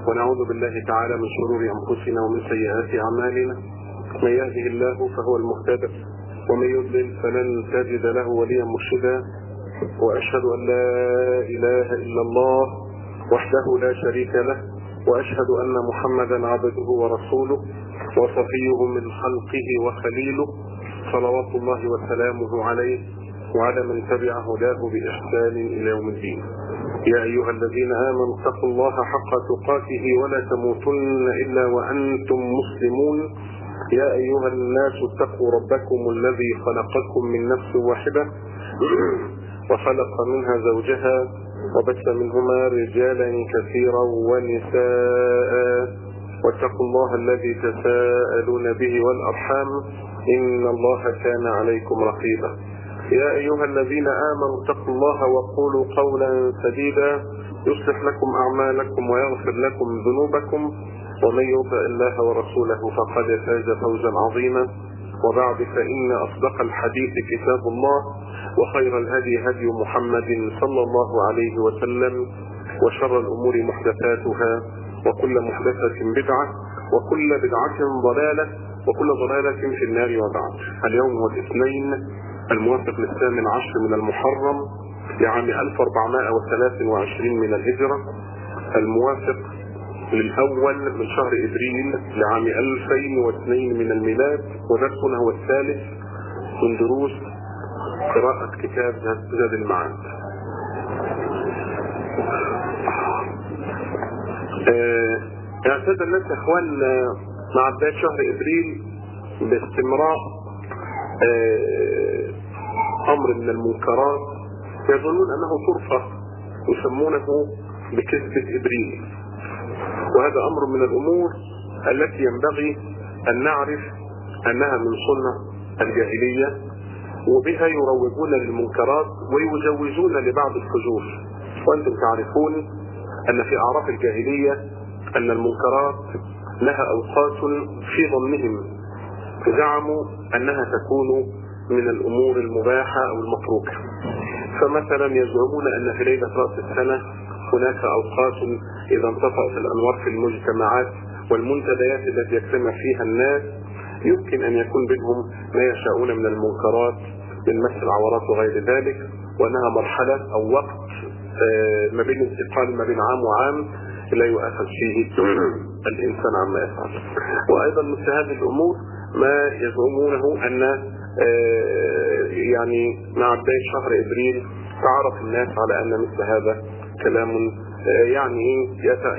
ونعوذ بالله تعالى من شرور أنفسنا ومن سيئات أعمالنا من يهده الله فهو المهتد ومن يضلل فلن تجد له وليا مرشدا وأشهد أن لا إله إلا الله وحده لا شريك له وأشهد أن محمدا عبده ورسوله وصفيه من خلقه وخليله صلوات الله وسلامه عليه وعلى من تبع هداه بإحسان إلى يوم الدين يا أيها الذين آمنوا اتقوا الله حق تقاته ولا تموتن إلا وأنتم مسلمون يا أيها الناس اتقوا ربكم الذي خلقكم من نفس واحدة وخلق منها زوجها وبث منهما رجالا كثيرا ونساء واتقوا الله الذي تساءلون به والأرحام إن الله كان عليكم رقيبا يا أيها الذين آمنوا اتقوا الله وقولوا قولا سديدا يصلح لكم أعمالكم ويغفر لكم ذنوبكم ومن يطع الله ورسوله فقد فاز فوزا عظيما وبعد فإن أصدق الحديث كتاب الله وخير الهدي هدي محمد صلى الله عليه وسلم وشر الأمور محدثاتها وكل محدثة بدعة وكل بدعة ضلالة وكل ضلالة في النار وبعد اليوم هو الاثنين الموافق للثامن عشر من المحرم لعام 1423 من الهجرة الموافق للأول من شهر إبريل لعام 2002 من الميلاد ودرسنا هو الثالث من دروس قراءة كتاب زاد المعاد آه، اعتاد الناس يا اخوان مع بداية شهر ابريل باستمرار آه، امر من المنكرات يظنون انه طرفة يسمونه بكذبة ابريل وهذا امر من الامور التي ينبغي ان نعرف انها من سنة الجاهلية وبها يروجون للمنكرات ويجوزون لبعض الفجور وانتم تعرفون ان في اعراف الجاهلية ان المنكرات لها اوقات في ظنهم زعموا انها تكون من الامور المباحة او المتروكة فمثلا يزعمون ان في ليلة رأس السنة هناك اوقات اذا انطفأت الانوار في المجتمعات والمنتديات التي يجتمع فيها الناس يمكن ان يكون بينهم ما يشاءون من المنكرات من مس العورات وغير ذلك وانها مرحلة او وقت ما بين انتقال ما بين عام وعام لا يؤاخذ فيه الانسان عما يفعل وايضا مثل هذه الامور ما يزعمونه ان يعني مع بداية شهر ابريل تعرف الناس على ان مثل هذا كلام يعني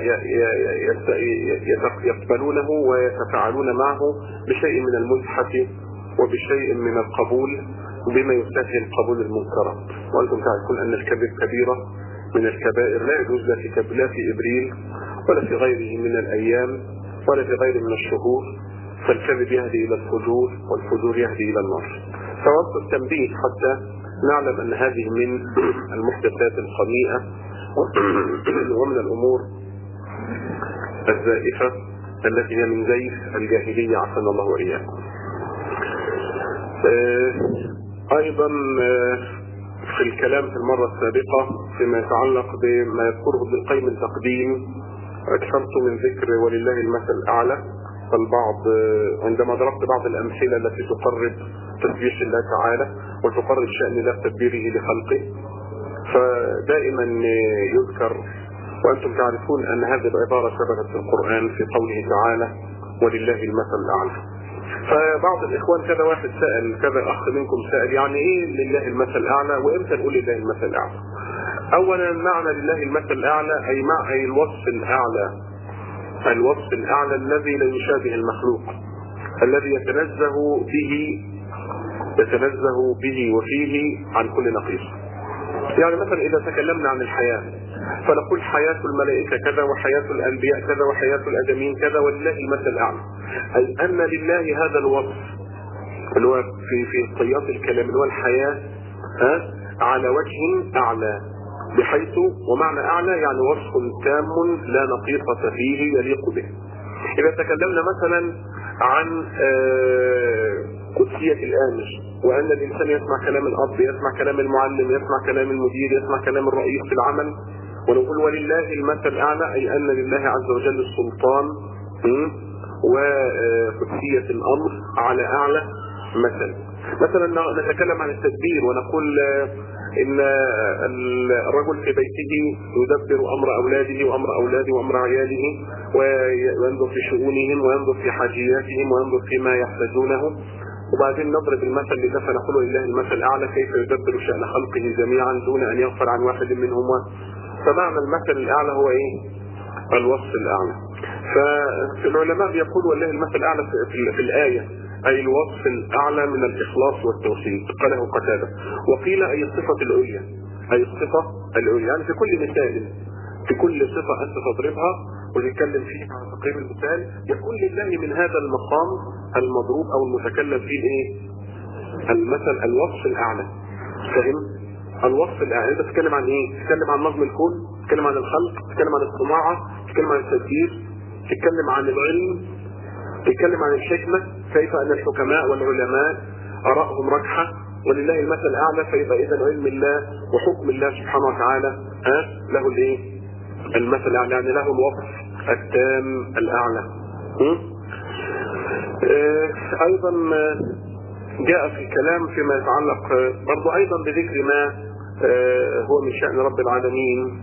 يقبلونه ويتفاعلون معه بشيء من المزحة وبشيء من القبول بما يسهل قبول المنكرات وانتم تعرفون ان الكذب كبيرة من الكبائر لا يجوز لا في لا في ابريل ولا في غيره من الايام ولا في غيره من الشهور فالكذب يهدي الى الفجور والفجور يهدي الى النار فوقت التنبيه حتى نعلم ان هذه من المحدثات الخنيئة ومن الامور الزائفة التي هي من زيف الجاهلية عافانا الله واياكم ايضا في الكلام في المرة السابقة فيما يتعلق بما يذكره ابن القيم من تقديم اكثرت من ذكر ولله المثل الاعلى فالبعض عندما ضربت بعض الامثلة التي تقرب تسبيح الله تعالى وتقرب شأن الله تدبيره لخلقه فدائما يذكر وانتم تعرفون ان هذه العبارة ثبتت في القرآن في قوله تعالى ولله المثل الاعلى فبعض الاخوان كذا واحد سأل كذا اخ منكم سأل يعني ايه لله المثل الاعلى وامتى نقول لله المثل الاعلى اولا معنى لله المثل الاعلى اي مع اي الوصف الاعلى الوصف الاعلى الذي لا يشابه المخلوق الذي يتنزه به يتنزه به وفيه عن كل نقيص يعني مثلا اذا تكلمنا عن الحياة فنقول حياة الملائكة كذا وحياة الانبياء كذا وحياة الادمين كذا ولله المثل الاعلى اي ان لله هذا الوصف اللي هو في في سياق الكلام اللي هو الحياة ها على وجه اعلى بحيث ومعنى اعلى يعني وصف تام لا نقيصة فيه يليق به اذا تكلمنا مثلا عن قدسية الآمر وأن الإنسان يسمع كلام الأب يسمع كلام المعلم يسمع كلام المدير يسمع كلام الرئيس في العمل ونقول ولله المثل الأعلى أي أن لله عز وجل السلطان م? وقدسية الأمر على أعلى مثل مثلا نتكلم عن التدبير ونقول آه، إن آه، الرجل في بيته يدبر أمر أولاده وأمر أولاده وأمر عياله وينظر في شؤونهم وينظر في حاجياتهم وينظر فيما يحتاجونه وبعدين نضرب المثل لده فنقول لله المثل الأعلى كيف يدبر شأن خلقه جميعا دون أن يغفر عن واحد منهم فمعنى المثل الأعلى هو إيه؟ الوصف الأعلى فالعلماء بيقولوا والله المثل الأعلى في, في, في الآية أي الوصف الأعلى من الإخلاص والتوحيد قاله قتادة وقيل أي الصفة العليا أي الصفة العليا يعني في كل مثال في كل صفة أنت تضربها ونتكلم فيها على تقريب المثال يكون لله من هذا المقام المضروب أو المتكلم فيه إيه؟ المثل الوصف الأعلى فاهم؟ الوصف الأعلى أنت تتكلم عن إيه؟ تتكلم عن نظم الكون تتكلم عن الخلق تتكلم عن الصناعة تتكلم عن التدبير تتكلم عن العلم تتكلم عن الحكمة كيف أن الحكماء والعلماء آرائهم رجحة ولله المثل الأعلى فيبقى إذا علم الله وحكم الله سبحانه وتعالى ها له الإيه؟ المثل الأعلى يعني له الوصف التام الأعلى م? آه، أيضا آه، جاء في الكلام فيما يتعلق آه، برضو أيضا بذكر ما آه، هو من شأن رب العالمين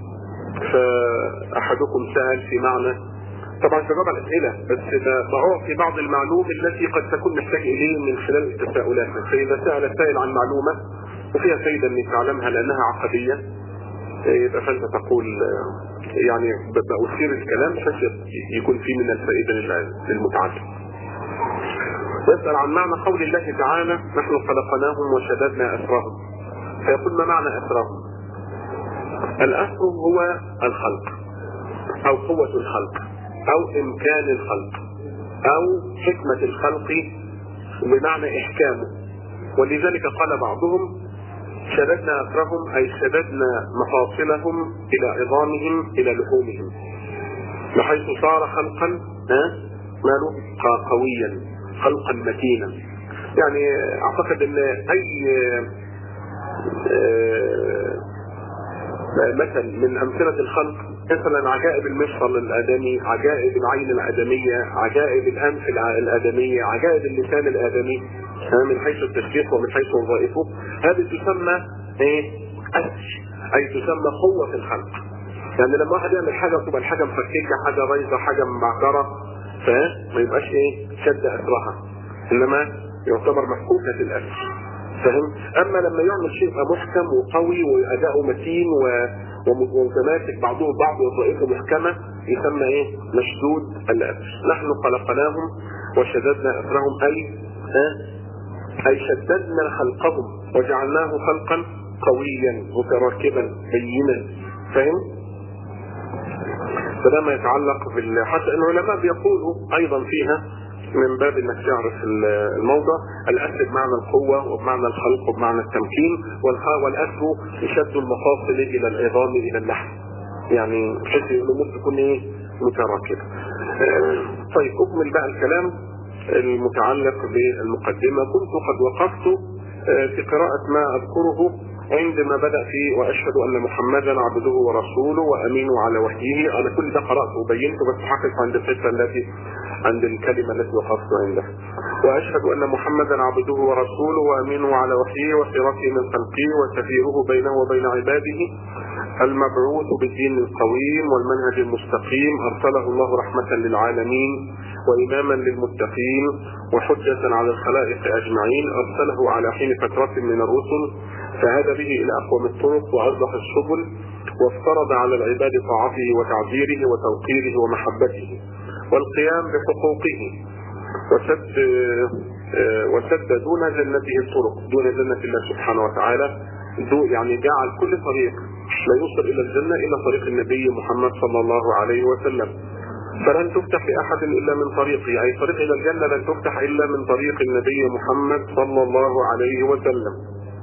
فأحدكم سأل في معنى طبعا جواب على الأسئلة بس بعطي بعض المعلوم التي قد تكون محتاج إليه من خلال تساؤلاتنا فإذا سأل سائل عن معلومة وفيها فايدة انك تعلمها لأنها عقدية يبقى فأنت تقول آه، يعني بأثير الكلام بحيث يكون فيه من الفائدة لل- للمتعلم يسأل عن معنى قول الله تعالى نحن خلقناهم وشددنا أسرهم فيقول ما معنى أسرهم الأسر هو الخلق أو قوة الخلق أو إمكان الخلق أو حكمة الخلق بمعنى إحكامه ولذلك قال بعضهم شددنا أسرهم أي شددنا مفاصلهم إلى عظامهم إلى لحومهم بحيث صار خلقا ها ماله ق- قويا خلقا متينا يعني اعتقد ان اي آه، مثل من امثله الخلق مثلا عجائب المفصل الادمي عجائب العين الادميه عجائب الانف الع- الادميه عجائب اللسان الادمي ها، من حيث التشريح ومن حيث وظائفه هذه تسمى ايه أسش اي تسمى قوه الخلق يعني لما واحد يعمل حاجه تبقى الحاجه مفككه حاجه بايظه حاجه معكره فما يبقاش ايه شد اثرها انما يعتبر محكوكه الاسر فاهم اما لما يعمل شيء يبقى محكم وقوي واداؤه متين و... وم- ومتماسك بعضه بعض وظائفه محكمه يسمى ايه مشدود الاسر نحن خلقناهم وشددنا اثرهم اي ها اي شددنا خلقهم وجعلناه خلقا قويا متراكبا بينا فاهم فده ما يتعلق بال حتى العلماء بيقولوا ايضا فيها من باب انك تعرف ال- الموضع الاسر بمعنى القوه وبمعنى الخلق وبمعنى التمكين والخاء والاسر يشد المفاصل الى العظام الى اللحم يعني بحيث الامور تكون ايه متراكبه. آه، طيب اكمل بقى الكلام المتعلق بالمقدمه كنت قد وقفت آه، في قراءه ما اذكره عندما بدأ في وأشهد أن محمدا عبده ورسوله وأمينه على وحيه أنا كل ده قرأته وبينته بس حقق عند الحتة التي عند الكلمة التي وقفت عندها وأشهد أن محمدا عبده ورسوله وأمينه على وحيه وسيرته من خلقه وسفيره بينه وبين عباده المبعوث بالدين القويم والمنهج المستقيم أرسله الله رحمة للعالمين وإماما للمتقين وحجة على الخلائق أجمعين أرسله على حين فترة من الرسل فهذا به إلى أقوم الطرق وأوضح السبل وافترض على العباد طاعته وتعذيره وتوقيره ومحبته والقيام بحقوقه وسد وسد دون جنته الطرق دون جنة الله سبحانه وتعالى دو يعني جعل كل طريق لا يوصل إلى الجنة إلا طريق النبي محمد صلى الله عليه وسلم فلن تفتح لأحد إلا من طريقه أي طريق إلى الجنة لن تفتح إلا من طريق النبي محمد صلى الله عليه وسلم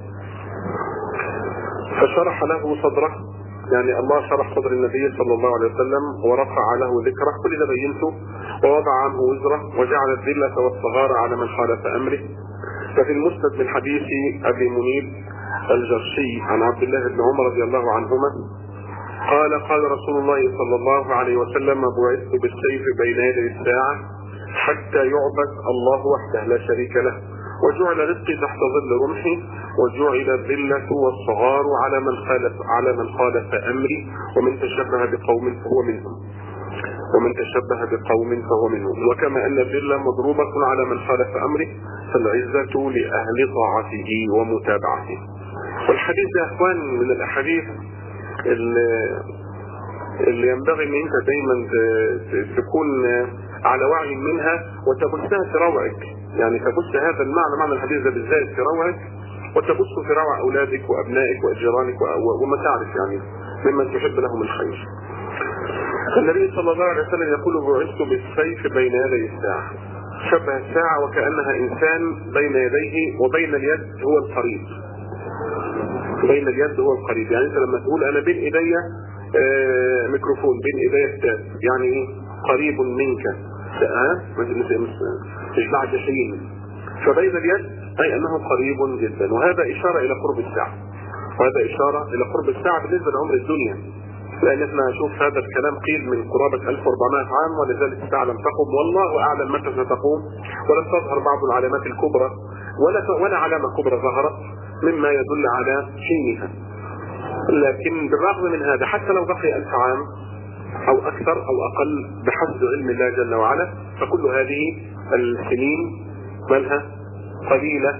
فشرح له صدره يعني الله شرح صدر النبي صلى الله عليه وسلم ورفع له ذكره كل ده بينته ووضع عنه وزره وجعل الذلة والصغار على من خالف أمره ففي المسند من حديث أبي منيب الجرشي عن عبد الله بن عمر رضي الله عنهما قال قال رسول الله صلى الله عليه وسلم بعثت بالسيف بين يدي الساعة حتى يعبد الله وحده لا شريك له وجعل رزقي تحت ظل رمحي وجعل الذلة والصغار على من خالف على من خالف أمري ومن تشبه بقوم فهو منهم ومن تشبه بقوم فهو منهم وكما أن الذلة مضروبة على من خالف أمره فالعزة لأهل طاعته ومتابعته والحديث ده يا اخوان من الاحاديث اللي, اللي ينبغي ان انت دايما تكون على وعي منها وتبثها في روعك يعني تبث هذا المعنى معنى الحديث ده بالذات في روعك وتبث في روع اولادك وابنائك وجيرانك وما تعرف يعني ممن تحب لهم الخير النبي صلى الله عليه وسلم يقول بعثت بالسيف بين يدي الساعة شبه الساعة وكأنها إنسان بين يديه وبين اليد هو القريب بين اليد هو القريب يعني انت لما تقول انا بين ايديا آه ميكروفون بين ايديا كتاب يعني ايه قريب منك ها مش بعد حين فبين اليد اي انه قريب جدا وهذا اشاره الى قرب الساعه وهذا اشاره الى قرب الساعه بالنسبه لعمر الدنيا لان احنا نشوف هذا الكلام قيل من قرابه 1400 عام ولذلك الساعه لم تقم والله اعلم متى ستقوم ولم تظهر بعض العلامات الكبرى ولا ولا علامه كبرى ظهرت مما يدل على حينها لكن بالرغم من هذا حتى لو بقي ألف عام أو أكثر أو أقل بحسب علم الله جل وعلا فكل هذه السنين مالها قليلة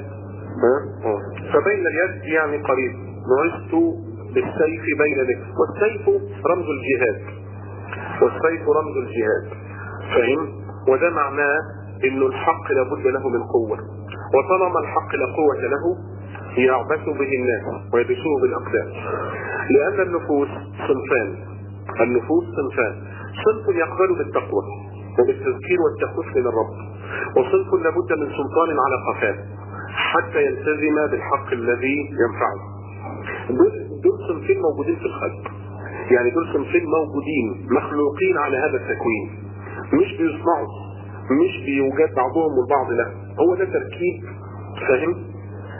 فبين اليد يعني قريب بعثت بالسيف بين يديك والسيف رمز الجهاد والسيف رمز الجهاد فهم وده معناه انه الحق لابد له من قوة وطالما الحق لا قوة له يعبث به الناس ويدسوه بالاقدام لان النفوس صنفان النفوس صنفان صنف يقبل بالتقوى وبالتذكير والتخوف من الرب وصنف لابد من سلطان على قفاه حتى يلتزم بالحق الذي ينفعه دول, دول صنفين موجودين في الخلق يعني دول صنفين موجودين مخلوقين على هذا التكوين مش بيصنعوا مش بيوجد بعضهم والبعض لا هو ده تركيب فاهم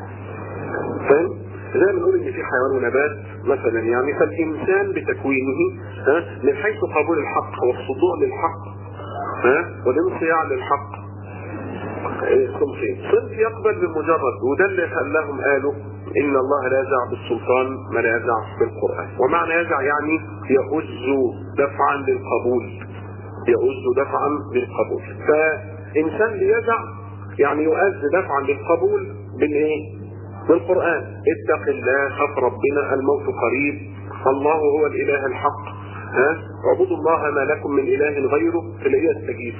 فاهم زي ما نقول ان في حيوان ونبات مثلا يعني فالانسان بتكوينه ها من حيث قبول الحق والخضوع للحق ها والانصياع للحق صنفين صنف يقبل بمجرد وده اللي خلاهم قالوا ان الله لا يزع بالسلطان ما لا يزع بالقران ومعنى يزع يعني يؤز دفعا للقبول يؤز دفعا للقبول فانسان بيزع يعني يؤز دفعا للقبول بالايه بالقرآن اتق الله خاف ربنا الموت قريب الله هو الإله الحق ها اعبدوا الله ما لكم من إله غيره تلاقيه يستجيب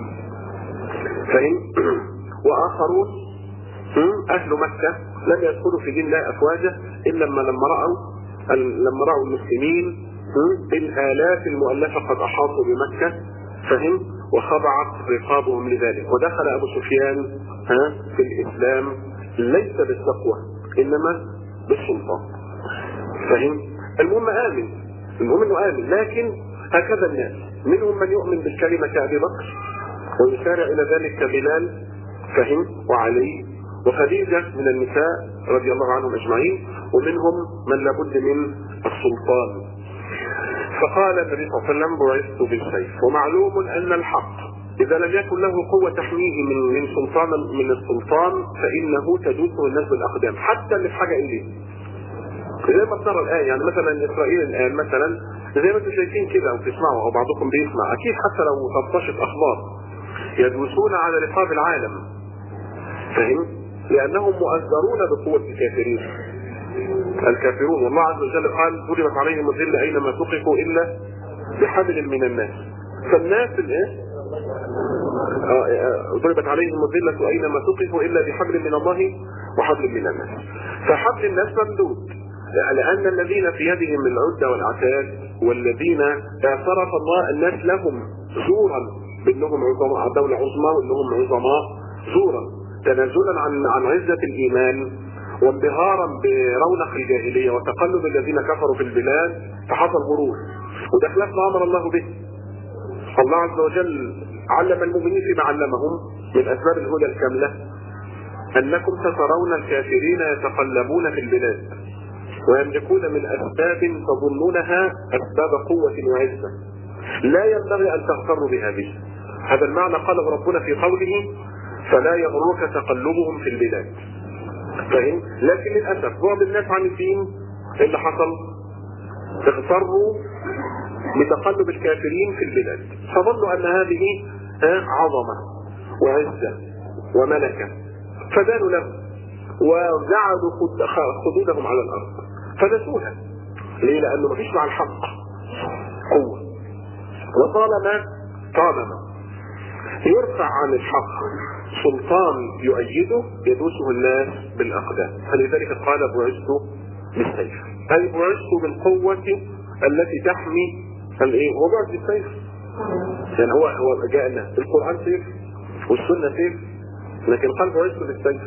فهم وآخرون أهل مكة لم يدخلوا في دين الله أفواجا إلا لما لما رأوا لما رأوا المسلمين بالآلاف المؤلفة قد أحاطوا بمكة فهم وخضعت رقابهم لذلك ودخل أبو سفيان ها في الإسلام ليس بالتقوى انما بالسلطان فاهم المهم امن المهم انه امن لكن هكذا الناس منهم من يؤمن بالكلمه كابي بكر ويسارع الى ذلك كبلال فهم وعلي وخديجه من النساء رضي الله عنهم اجمعين ومنهم من لابد من السلطان فقال النبي صلى الله عليه وسلم بعثت بالسيف ومعلوم ان الحق إذا لم يكن له قوة تحميه من من سلطان من السلطان فإنه تدوسه الناس بالأقدام حتى اللي في حاجة إليه. زي ما ترى الآن يعني مثلا إسرائيل الآن مثلا زي ما أنتم شايفين كده وتسمعوا أو بعضكم بيسمع أكيد حتى لو تطشت أخبار يدوسون على رقاب العالم. فاهم؟ لأنهم مؤثرون بقوة الكافرين. الكافرون والله عز وجل قال ضربت عليهم الذل أينما ثقفوا إلا بحبل من الناس. فالناس الايه؟ ضربت عليهم الذلة أينما ثقفوا إلا بحبل من الله وحبل من الناس فحبل الناس ممدود لأن الذين في يدهم العدة والعتاد والذين اعترف الله الناس لهم زورا بأنهم عظماء دولة عظمى وأنهم عظماء زورا تنازلا عن عن عزة الإيمان وانبهارا برونق الجاهلية وتقلب الذين كفروا في البلاد فحصل غرور وده خلاف ما أمر الله به الله عز وجل علم المؤمنين فيما علمهم من اسباب الهدى الكامله انكم سترون الكافرين يتقلبون في البلاد ويملكون من أسباب تظنونها أسباب قوة وعزة لا ينبغي أن تغتروا بهذه هذا المعنى قاله ربنا في قوله فلا يغرك تقلبهم في البلاد فاهم لكن للأسف بعض الناس عن الدين اللي حصل اغتروا بتقلب الكافرين في البلاد فظنوا أن هذه عظمة وعزة وملكة فدانوا له وجعلوا خدودهم على الأرض فنسوها ليه؟ لأنه مفيش مع الحق قوة وطالما طالما يرفع عن الحق سلطان يؤيده يدوسه الناس بالأقدام فلذلك قال بعثت بالسيف أي بعثت بالقوة التي تحمي الايه هو بعث بالسيف يعني هو هو جاءنا القرآن سيف والسنة سيف لكن قال بعثت بالسيف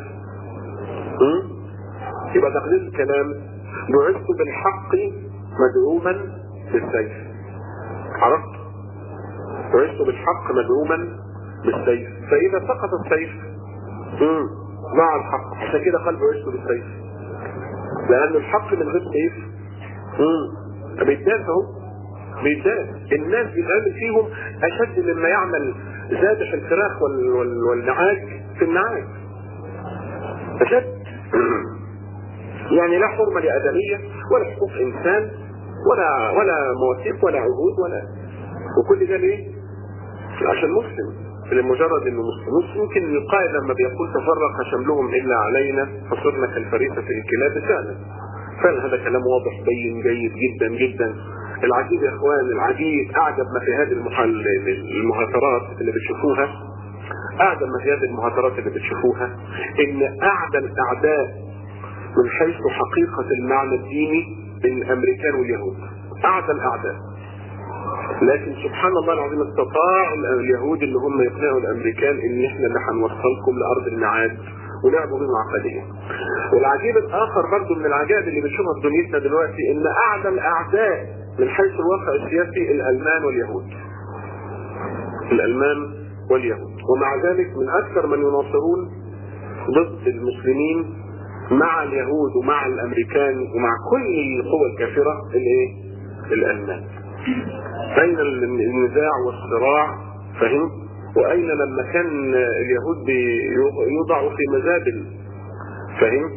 يبقى تقدير الكلام بعثت بالحق مدعوما بالسيف عرفت بعثت بالحق مدعوما بالسيف فإذا سقط السيف مم. مع الحق عشان كده قال بعثت بالسيف لأن الحق من غير سيف بيتداس اهو بيتداس الناس بيتعمل فيهم أشد مما يعمل ذابح الفراخ وال... وال... والنعاج في النعاج أشد يعني لا حرمة لآدمية ولا حقوق إنسان ولا ولا مواثيق ولا عهود ولا وكل ده ليه؟ عشان مسلم لمجرد انه مسلم يمكن القائد لما بيقول تفرق شملهم الا علينا فصرنا كالفريسه في الكلاب فعلا فعلا هذا كلام واضح بين جيد جدا جدا العجيب يا اخوان العجيب اعجب ما في هذه المحل المهاترات اللي بتشوفوها اعجب ما في هذه المهاترات اللي بتشوفوها ان اعدى الاعداء من حيث حقيقه المعنى الديني الامريكان واليهود اعدى الاعداء لكن سبحان الله العظيم استطاع اليهود اللي هم يقنعوا الامريكان ان احنا اللي هنوصلكم لارض الميعاد ولعبوا بهم عقديا. والعجيب الاخر برضو من العجائب اللي بنشوفها في دنيتنا دلوقتي ان اعدى الاعداء من حيث الواقع السياسي الالمان واليهود. الالمان واليهود ومع ذلك من اكثر من يناصرون ضد المسلمين مع اليهود ومع الامريكان ومع كل القوى الكافره الايه؟ الالمان. بين النزاع والصراع فهم واين لما كان اليهود يوضعوا في مزابل فهم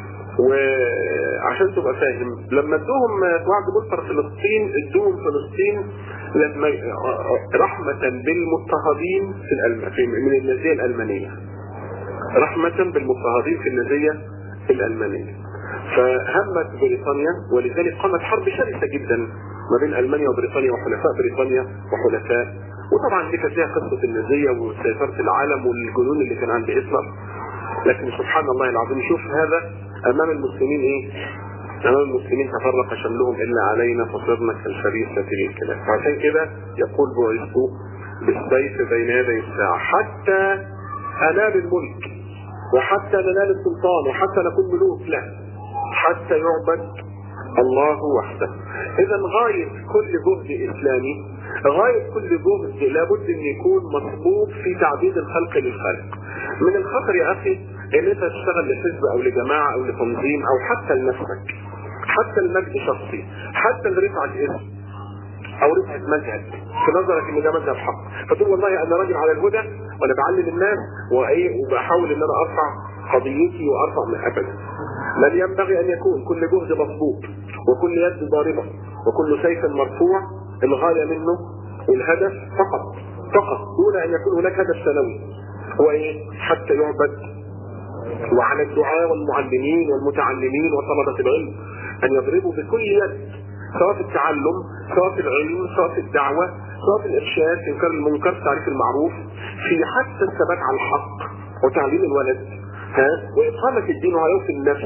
وعشان تبقى فاهم لما ادوهم وعد مصر فلسطين ادوهم فلسطين لما رحمة بالمضطهدين في, الألم... في من النازية الألمانية رحمة بالمضطهدين في النازية الألمانية فهمت بريطانيا ولذلك قامت حرب شرسة جدا ما بين المانيا وبريطانيا وحلفاء بريطانيا وحلفاء وطبعا دي كانت فيها قصه النازيه وسيطره العالم والجنون اللي كان عند هتلر لكن سبحان الله العظيم شوف هذا امام المسلمين ايه؟ امام المسلمين تفرق شملهم الا علينا فصرنا كالفريسه للكلام فعشان كده يقول بعثت بالسيف بين يدي الساعه حتى انال الملك وحتى ننال السلطان وحتى نكون ملوك لا حتى يعبد الله وحده اذا غاية كل جهد اسلامي غاية كل جهد لابد ان يكون مصبوب في تعبيد الخلق للخلق من الخطر يا اخي ان انت تشتغل لحزب او لجماعة او لتنظيم او حتى لنفسك حتى المجد شخصي حتى لرفعة اسم او رفعة مذهب في نظرك ان ده مذهب حق فتقول والله انا راجل على الهدى وانا بعلم الناس وايه وبحاول ان انا ارفع قضيتي وارفع من ابدا بل ينبغي ان يكون كل جهد مصبوب وكل يد ضاربه وكل سيف مرفوع الغايه منه والهدف فقط فقط دون ان يكون هناك هدف ثانوي هو ايه؟ حتى يعبد وعلى الدعاء والمعلمين والمتعلمين وطلبه العلم ان يضربوا بكل يد سواء في التعلم سواء في العلم سواء في الدعوه سواء في الارشاد انكار المنكر تعريف المعروف في حتى الثبات على الحق وتعليم الولد ها واقامه الدين وعيوف النفس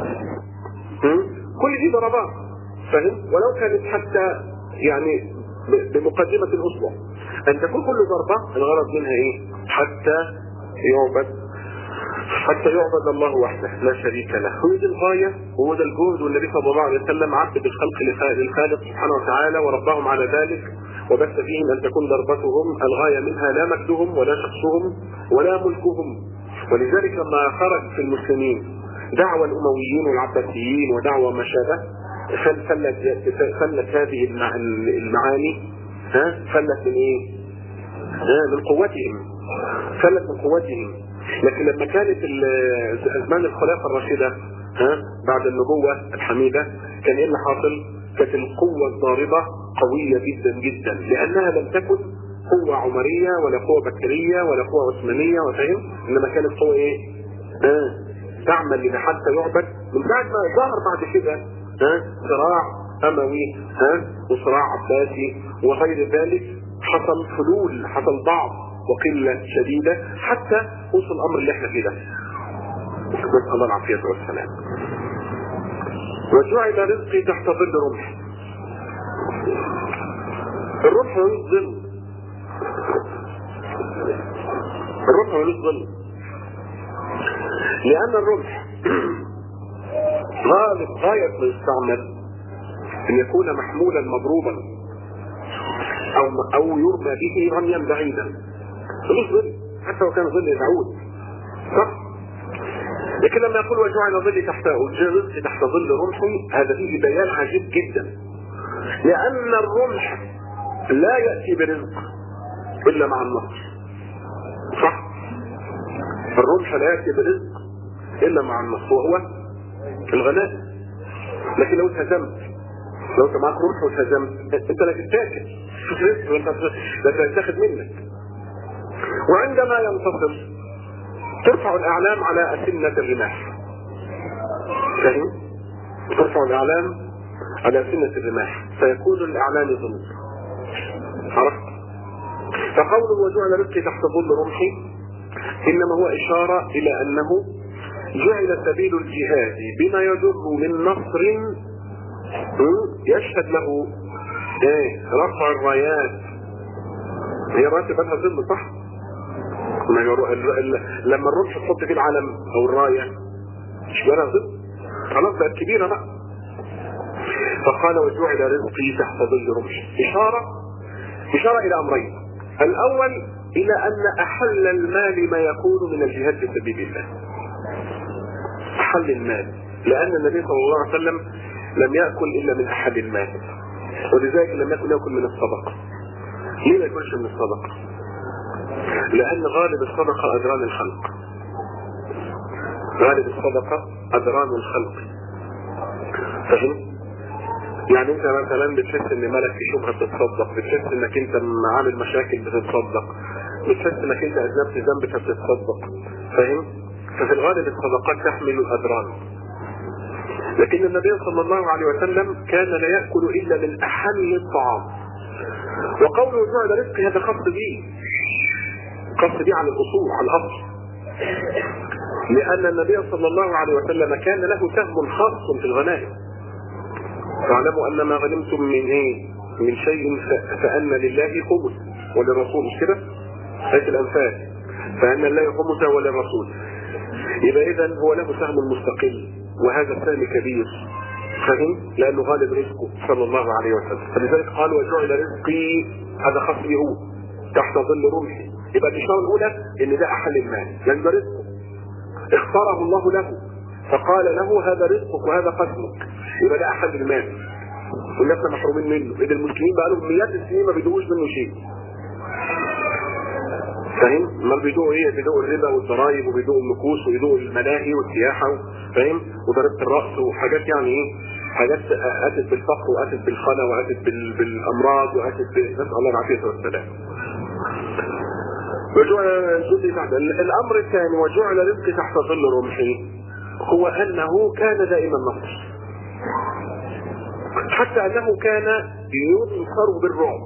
كل دي ضربات فاهم ولو كانت حتى يعني بمقدمة الأسبوع أن تكون كل ضربة الغرض منها إيه؟ حتى يعبد حتى يعبد الله وحده لا شريك له هو دي الغاية وهو ده الجهد والنبي صلى الله عليه وسلم عبد الخلق للخالق سبحانه وتعالى وربهم على ذلك وبث فيهم أن تكون ضربتهم الغاية منها لا مجدهم ولا شخصهم ولا ملكهم ولذلك لما خرج في المسلمين دعوى الأمويين والعباسيين ودعوى ما شابه فل- فلت فلت هذه المع- المعاني ها فلت من ايه؟ ها من قوتهم فلت من قوتهم لكن لما كانت ال- ازمان الخلافه الراشده ها بعد النبوه الحميده كان ايه اللي حاصل؟ كانت القوه الضاربه قويه جدا جدا لانها لم تكن قوه عمريه ولا قوه بكريه ولا قوه عثمانيه وفاهم؟ انما كانت قوه ايه؟ ها تعمل لما حتى يعبد من بعد ما ظهر بعد كده ها صراع اموي ها وصراع عباسي وغير ذلك حصل فلول حصل ضعف وقله شديده حتى وصل الامر اللي احنا فيه ده نسال الله العافيه والسلام وجعل رزقي تحت ظل رمح الرمح ملوش ظل الرمح ملوش ظل لأن الرمح غالب غاية ما يستعمل أن يكون محمولا مضروبا أو أو يرمى به رميا بعيدا ملوش ظل حتى لو كان ظل يعود صح؟ لكن لما يقول وجعل ظلي تحت رزقي تحت ظل رمحي هذا فيه بيان عجيب جدا لأن الرمح لا يأتي برزق إلا مع النصر صح؟ الرمح لا يأتي برزق إلا مع النصر وهو الغناء لكن لو اتهزمت لو انت معاك رمح واتهزمت انت لا تتاكل مش رزق وانت لا تتاخد منك وعندما ينتصر ترفع الاعلام على اسنة الرماح فاهم؟ ترفع الاعلام على سنة الرماح فيكون الاعلام ظل عرفت؟ فقوله وجعل رزقي تحت ظل رمحي انما هو اشارة الى انه جعل سبيل الجهاد بما يجر من نصر يشهد له ايه رفع الرايات هي الرايات يبقى لها ظل صح؟ لما الرمح تحط فيه العلم او الرايه مش بقى لها ظل خلاص بقت كبيره بقى فقال وجعل رزقي تحت ظل رمح اشاره اشاره الى امرين الاول الى ان احل المال ما يكون من الجهاد في سبيل الله احل المال لان النبي صلى الله عليه وسلم لم ياكل الا من احد المال ولذلك لم يكن ياكل من الصدقه ليه ما ياكلش من الصدقه لان غالب الصدقه ادران الخلق غالب الصدقه ادران الخلق فاهم يعني انت مثلا بتحس ان مالك في شبهه بتتصدق بتحس انك انت عامل مشاكل بتتصدق بتحس انك انت اذنبت ذنب فبتتصدق فاهم ففي الغالب الصدقات تحمل الادران لكن النبي صلى الله عليه وسلم كان لا ياكل الا من احل الطعام وقوله جعل رزقي هذا خاص به خاص به على الاصول على الاصل لان النبي صلى الله عليه وسلم كان له سهم خاص في الغنائم واعلموا ان ما غنمتم من ايه من شيء فان لله خمس وللرسول مش كده آية الأنفال فأن لله خمسه وللرسول يبقى إذا هو له سهم مستقل وهذا السهم كبير فهم؟ لأنه غالب رزقه صلى الله عليه وسلم فلذلك قال وجعل رزقي هذا خاص به هو تحت ظل رمحي يبقى الإشارة الأولى إن ده أحل المال لأن ده رزقه اختاره الله له فقال له هذا رزقك وهذا قسمك يبقى ده أحد المال والناس محرومين منه إذا المسلمين بقى لهم مئات السنين ما بيدوقوش منه شيء فاهم؟ امال بيدوقوا ايه؟ بيدوقوا الربا والضرايب وبيدوقوا النكوس وبيدوقوا الملاهي والسياحه فاهم؟ وضريبه الراس وحاجات يعني ايه؟ حاجات اتت بالفقر واتت بالخلا واتت بال... بالامراض واتت ب... نسال الله العافيه والسلام. وجعل الجزء تحت الامر الثاني وجعل رزقي تحت ظل رمحي هو انه كان دائما نصر. حتى انه كان ينصر بالرعب.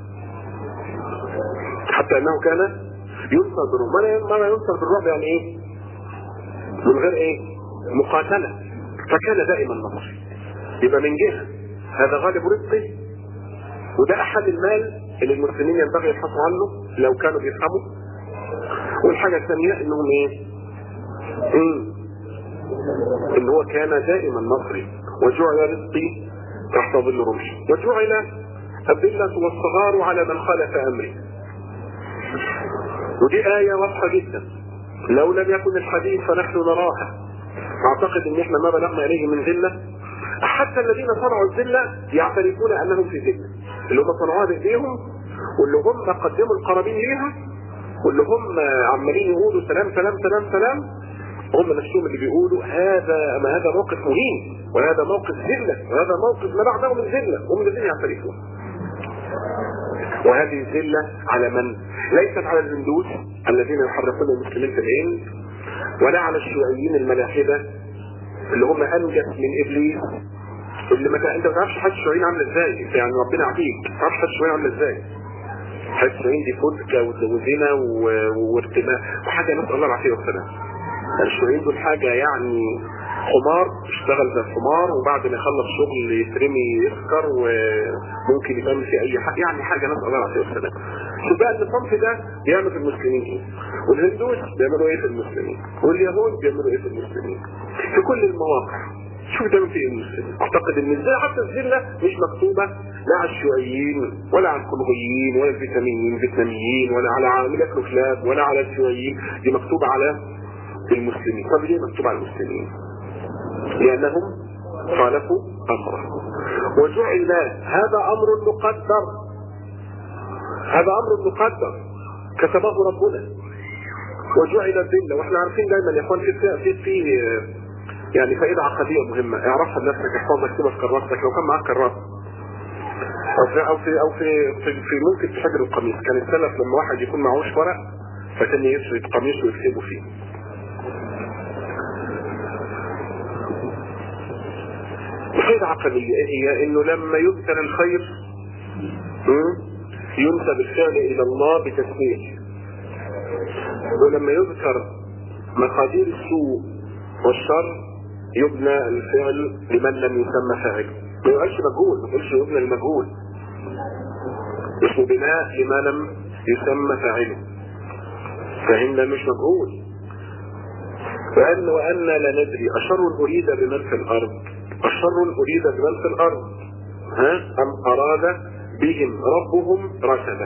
حتى انه كان ينصر بالرعب ما ينصر بالرعب يعني ايه من غير ايه مقاتلة فكان دائما نصر يبقى من جهة هذا غالب رزقه وده احد المال اللي المسلمين ينبغي يبحثوا عنه لو كانوا بيفهموا والحاجة الثانية انهم ايه مم. ان هو كان دائما نصري وجعل رزقي تحت ظل رمحي وجعل الذلة والصغار على من خالف امري ودي آية واضحة جدا لو لم يكن الحديث فنحن نراها أعتقد إن إحنا ما بلغنا إليه من ذلة حتى الذين صنعوا الذله يعترفون انهم في ذله اللي هم صنعوها بايديهم واللي هم قدموا القرابين ليها واللي هم عمالين يقولوا سلام سلام سلام سلام هم نفسهم اللي بيقولوا هذا ما هذا موقف مهين وهذا موقف ذله وهذا موقف ما بعده من ذله هم الذين يعترفون وهذه الذله على من؟ ليست على الهندوس الذين يحرفون المسلمين في العلم ولا على الشيوعيين الملاحده اللي هم انجس من ابليس اللي ما انت ما تعرفش حد الشيوعيين عامله ازاي يعني ربنا يعافيك ما تعرفش حد الشيوعيين عامله ازاي حد الشيوعيين دي فسكه وزنا وارتماء وحاجه نسال الله العافيه والسلام الشيوعيين دول حاجه يعني حمار اشتغل زي الحمار وبعد ما يخلص شغل يترمي يسكر وممكن يتعمل في اي حاجه يعني حاجه نسال الله العافيه والسلام شوف بقى الصنف ده بيعمل في المسلمين ايه والهندوس بيعملوا ايه في المسلمين واليهود بيعملوا ايه في المسلمين في كل المواقع شوف ده في المسلمين اعتقد ان ازاي حتى الذله مش مكتوبه لا على الشيوعيين ولا على الكونغويين ولا الفيتناميين الفيتناميين ولا على عاملة الكلاب ولا على الشيوعيين دي مكتوبه على المسلمين طب ليه مكتوبه على المسلمين لانهم خالفوا امره وجعل هذا امر مقدر هذا امر مقدر كتبه ربنا وجعل الذله واحنا عارفين دايما يا اخوان في في في يعني فائده عقديه مهمه اعرفها لنفسك احفظها كده في كراستك لو كان معاك كراسه او في او في او في في, في ممكن في حجر القميص كان السلف لما واحد يكون معهوش ورق فكان يشري قميص ويكتبه فيه فائده عقديه ايه هي انه لما يذكر الخير ينسب الفعل الى الله بتسميه ولما يذكر مقادير السوء والشر يبنى الفعل لمن لم يسمى فاعل ما يقولش مجهول ما يقولش يبنى المجهول اسمه بناء لما لم يسمى فاعله فإن مش مجهول وأن وأن لا ندري أشر أريد بمن في الأرض أشر أريد بمن في الأرض ها أم أراد بهم ربهم رشدا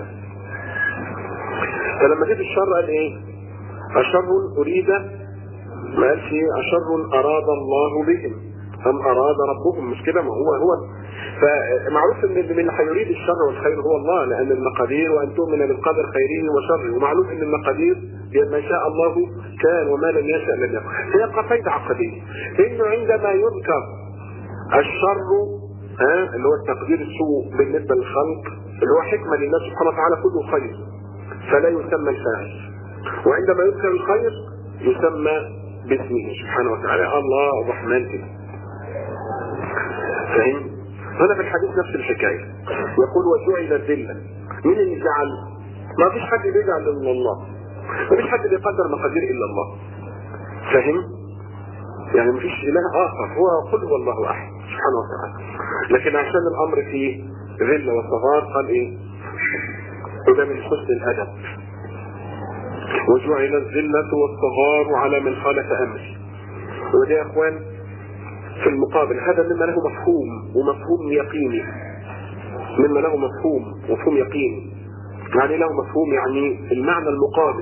فلما جه الشر قال ايه أشر أريد ما قالش ايه أشر أراد الله بهم أم أراد ربهم مش كده ما هو هو فمعروف ان من اللي هيريد الشر والخير هو الله لان المقادير وان تؤمن بالقدر خيره وشره ومعلوم ان المقادير ما شاء الله كان وما لم يشاء لم يكن هي قصيدة عقدية انه عندما يذكر الشر ها اللي هو التقدير السوء بالنسبة للخلق اللي هو حكمة لله سبحانه وتعالى كله خير فلا يسمى الفاعل وعندما يذكر الخير يسمى باسمه سبحانه وتعالى الله الرحمن كده فاهم؟ هنا في الحديث نفس الحكاية يقول وجعل الذلة مين اللي جعل؟ ما فيش حد بيجعل الا الله ما فيش حد بيقدر مقادير الا الله فاهم؟ يعني ما فيش اله اخر هو قل هو الله احد سبحانه وتعالى لكن عشان الامر فيه ذله وصغار قال ايه؟ وده من حسن الادب وجعل الذلة والصغار على من خالف امري وده يا اخوان في المقابل هذا مما له مفهوم ومفهوم يقيني مما له مفهوم مفهوم يقيني يعني له مفهوم يعني المعنى المقابل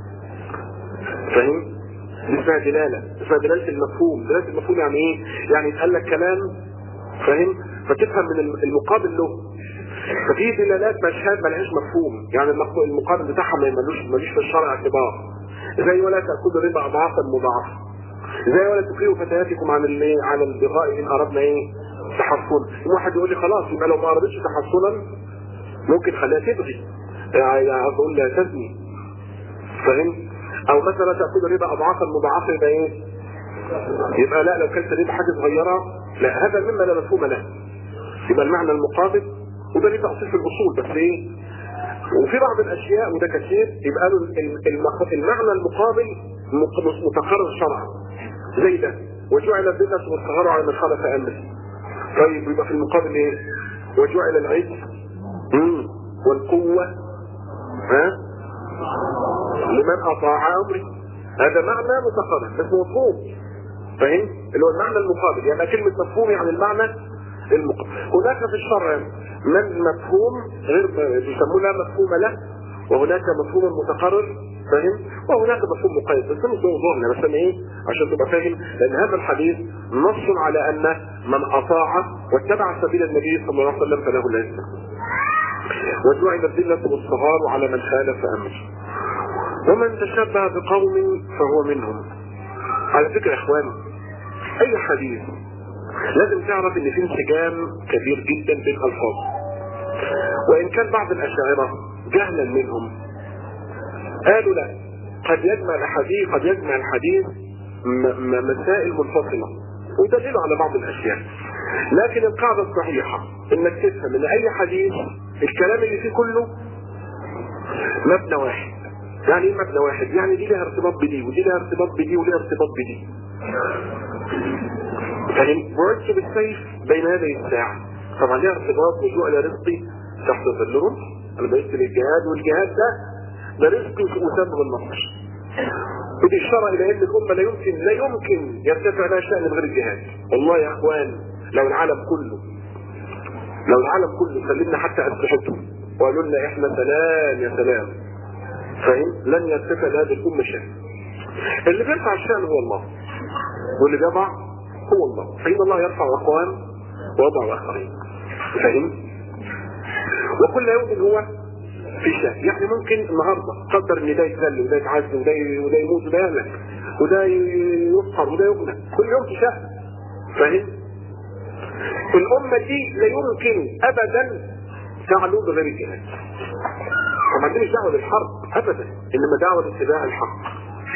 فاهم؟ دي اسمها دلالة اسمها دلالة المفهوم دلالة المفهوم يعني ايه؟ يعني يتقال لك كلام فاهم؟ فتفهم من المقابل له ففي دلالات مشهد ملهاش مفهوم يعني المقابل بتاعها ما ملوش ملوش في الشرع اعتبار زي ولا تاكلوا ربا اضعافا مضاعفه زي ولا تكرهوا فتياتكم عن الايه على البغاء ان اردنا ايه تحصنا واحد يقول لي خلاص يبقى لو ما اردتش تحصنا ممكن خليها تبغي يعني اقول لا تزني فاهم او مثلا تاكل ربا اضعافا مضاعفه يبقى ايه يبقى لا لو كلت ربا حاجه صغيره لا هذا مما لا مفهوم له يبقى المعنى المقابل وده ليه تأصيل في الأصول بس إيه وفي بعض الأشياء وده كثير يبقى له المعنى المقابل متقرر شرعا زي ده وجعل الذلة والصغار على من خالف أمره طيب يبقى في المقابل إيه وجعل العز والقوة ها لمن أطاع أمري هذا معنى متقرر بس مفهوم فاهم اللي هو المعنى المقابل يعني كلمة مفهوم يعني المعنى المقابل هناك في الشرع من مفهوم غير بيسموه لا مفهوم له وهناك مفهوم متقرر فاهم وهناك مفهوم مقيد بس ده مش موضوعنا بس انا ايه عشان تبقى فاهم لان هذا الحديث نص على ان من اطاع واتبع سبيل النبي صلى الله عليه وسلم فله العزه وجعل الذله والصغار على من خالف امره ومن تشبه بقوم فهو منهم على فكره يا اخوان اي حديث لازم تعرف ان في انسجام كبير جدا بين الالفاظ وان كان بعض الاشاعره جهلا منهم قالوا لا قد يجمع الحديث قد يجمع الحديث م- م- مسائل منفصله ودليل على بعض الاشياء لكن القاعده الصحيحه انك تفهم ان اي حديث الكلام اللي فيه كله مبنى واحد يعني ايه مبنى واحد؟ يعني دي لها ارتباط بدي ودي لها ارتباط بدي ولها ارتباط بدي. فاهم؟ بعدت بالسيف بين يدي الساعة. طبعا لها ارتباط وجوع رزقي تحت ظل رمح. انا بقيت للجهاد والجهاد ده ده رزقي وسبب النصر. ودي إشارة إلى أن الأمة لا يمكن لا يمكن يرتفع لها شأن غير الجهاد. والله يا إخوان لو العالم كله لو العالم كله سلمنا حتى أسلحتهم وقالوا لنا إحنا سلام يا سلام فاهم؟ لن يرتفع لهذه الأمة شأن. اللي بيرفع الشأن هو الله. واللي بيضع هو الله. فإن الله يرفع أقوام ويضع آخرين. فاهم؟ وكل يوم هو في شأن. يعني ممكن النهارده قدر ان ده يتذل وده يتعز وده وده يموت وده يهلك وده يفقر وده يغنى. كل يوم في شأن. فاهم؟ الأمة دي لا يمكن أبدا تعلو بغير الجهاد. طبعا دي مش دعوه للحرب ابدا انما دعوه لاتباع الحق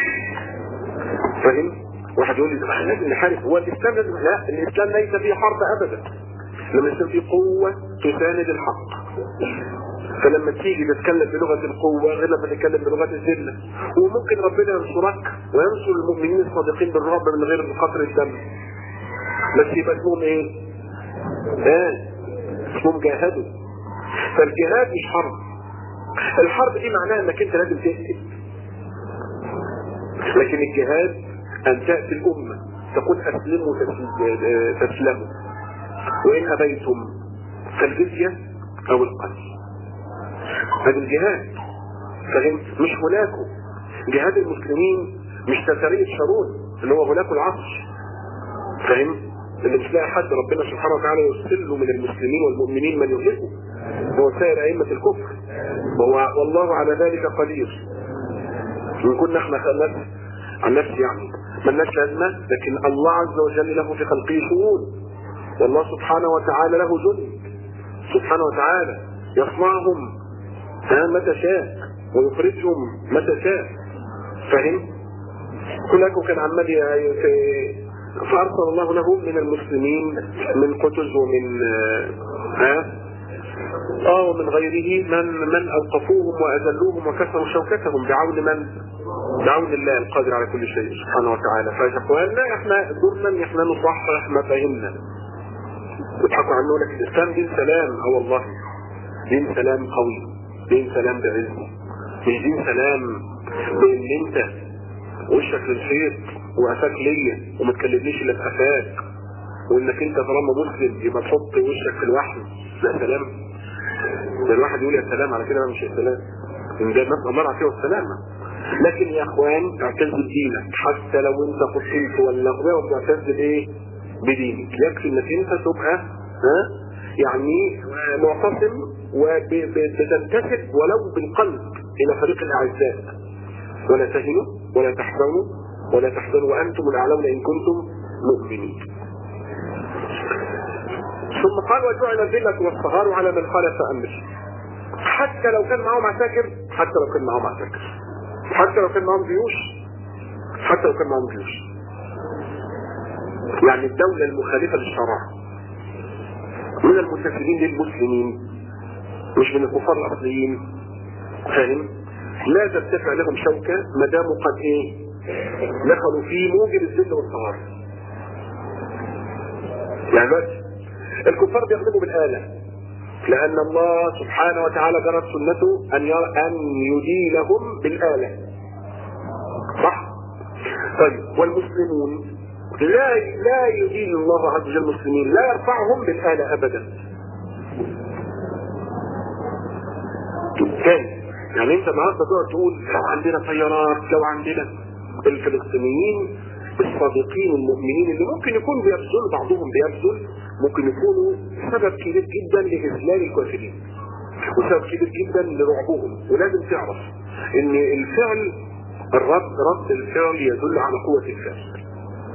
فاهم واحد يقول لي طب احنا لازم نحارب هو الاسلام لازم لا الاسلام ليس فيه حرب ابدا لما الاسلام فيه قوه تساند الحق فلما تيجي تتكلم بلغه القوه غير لما تتكلم بلغه الذله وممكن ربنا ينصرك وينصر المؤمنين الصادقين بالرب من غير قطر الدم بس يبقى اسمهم ايه؟ اه اسمهم جاهدوا فالجهاد مش حرب الحرب دي معناها انك انت لازم تقتل لكن الجهاد ان تاتي الامه تقول اسلموا تسلموا وان ابيتم فالجزيه او القتل هذا الجهاد فاهم مش هلاكه جهاد المسلمين مش تسارية شارون اللي هو هلاك العصر فاهم اللي مش لاقي حد ربنا سبحانه وتعالى يرسل له من المسلمين والمؤمنين من يهلكه هو سائر ائمه الكفر وهو والله على ذلك قدير وان كنا احنا نفس عن نفسي يعني ملناش لازمه لكن الله عز وجل له في خلقه شؤون والله سبحانه وتعالى له جند سبحانه وتعالى يصنعهم متى شاء ويخرجهم متى شاء فهم هناك كان عمال فارسل الله له من المسلمين من قتز ومن ها اه ومن غيره من من اوقفوهم واذلوهم وكسروا شوكتهم بعون من؟ بعون الله القادر على كل شيء سبحانه وتعالى فاخواننا احنا دورنا ان احنا نصحح مفاهيمنا يضحكوا عنه لك الاسلام دين سلام اه والله دين سلام قوي دين سلام بعز مش دين سلام بان انت وشك للخير وقفاك ليا وما تكلمنيش الا بقفاك وانك انت طالما مسلم يبقى تحط وشك في الوحي لا سلام ده الواحد يقول يا سلام على كده مش يا سلام ان ده نبقى مرة فيه السلامة لكن يا اخوان اعتز بدينك حتى لو انت قتلت ولا غيره بتعتز بايه؟ بدينك يكفي انك انت تبقى ها يعني معتصم وبتنتسب ولو بالقلب الى فريق الاعزاء ولا تهنوا ولا تحزنوا ولا تحزنوا وانتم الاعلون ان كنتم مؤمنين ثم قال وجعل الذلة والصغار على من خالف امره حتى لو كان معاهم عساكر حتى لو كان معاهم عساكر حتى لو كان معاهم جيوش حتى لو كان معاهم جيوش يعني الدولة المخالفة للشرع من المنتسبين للمسلمين مش من الكفار الاصليين فاهم لا ترتفع لهم شوكة ما داموا قد ايه دخلوا في موجب الذل والصغار يعني بس الكفار بيغلبوا بالآلة لأن الله سبحانه وتعالى جرت سنته أن يرى أن يدينهم بالآلة صح؟ طيب والمسلمون لا لا يدين الله عز وجل المسلمين لا يرفعهم بالآلة أبدا كان يعني انت النهارده تقعد تقول لو عندنا طيارات لو عندنا الفلسطينيين الصادقين المؤمنين اللي ممكن يكون بيبذل بعضهم بيبذل ممكن يكونوا سبب كبير جدا لاذلال الكافرين وسبب كبير جدا لرعبهم ولازم تعرف ان الفعل الرد رد الفعل يدل على قوة الفعل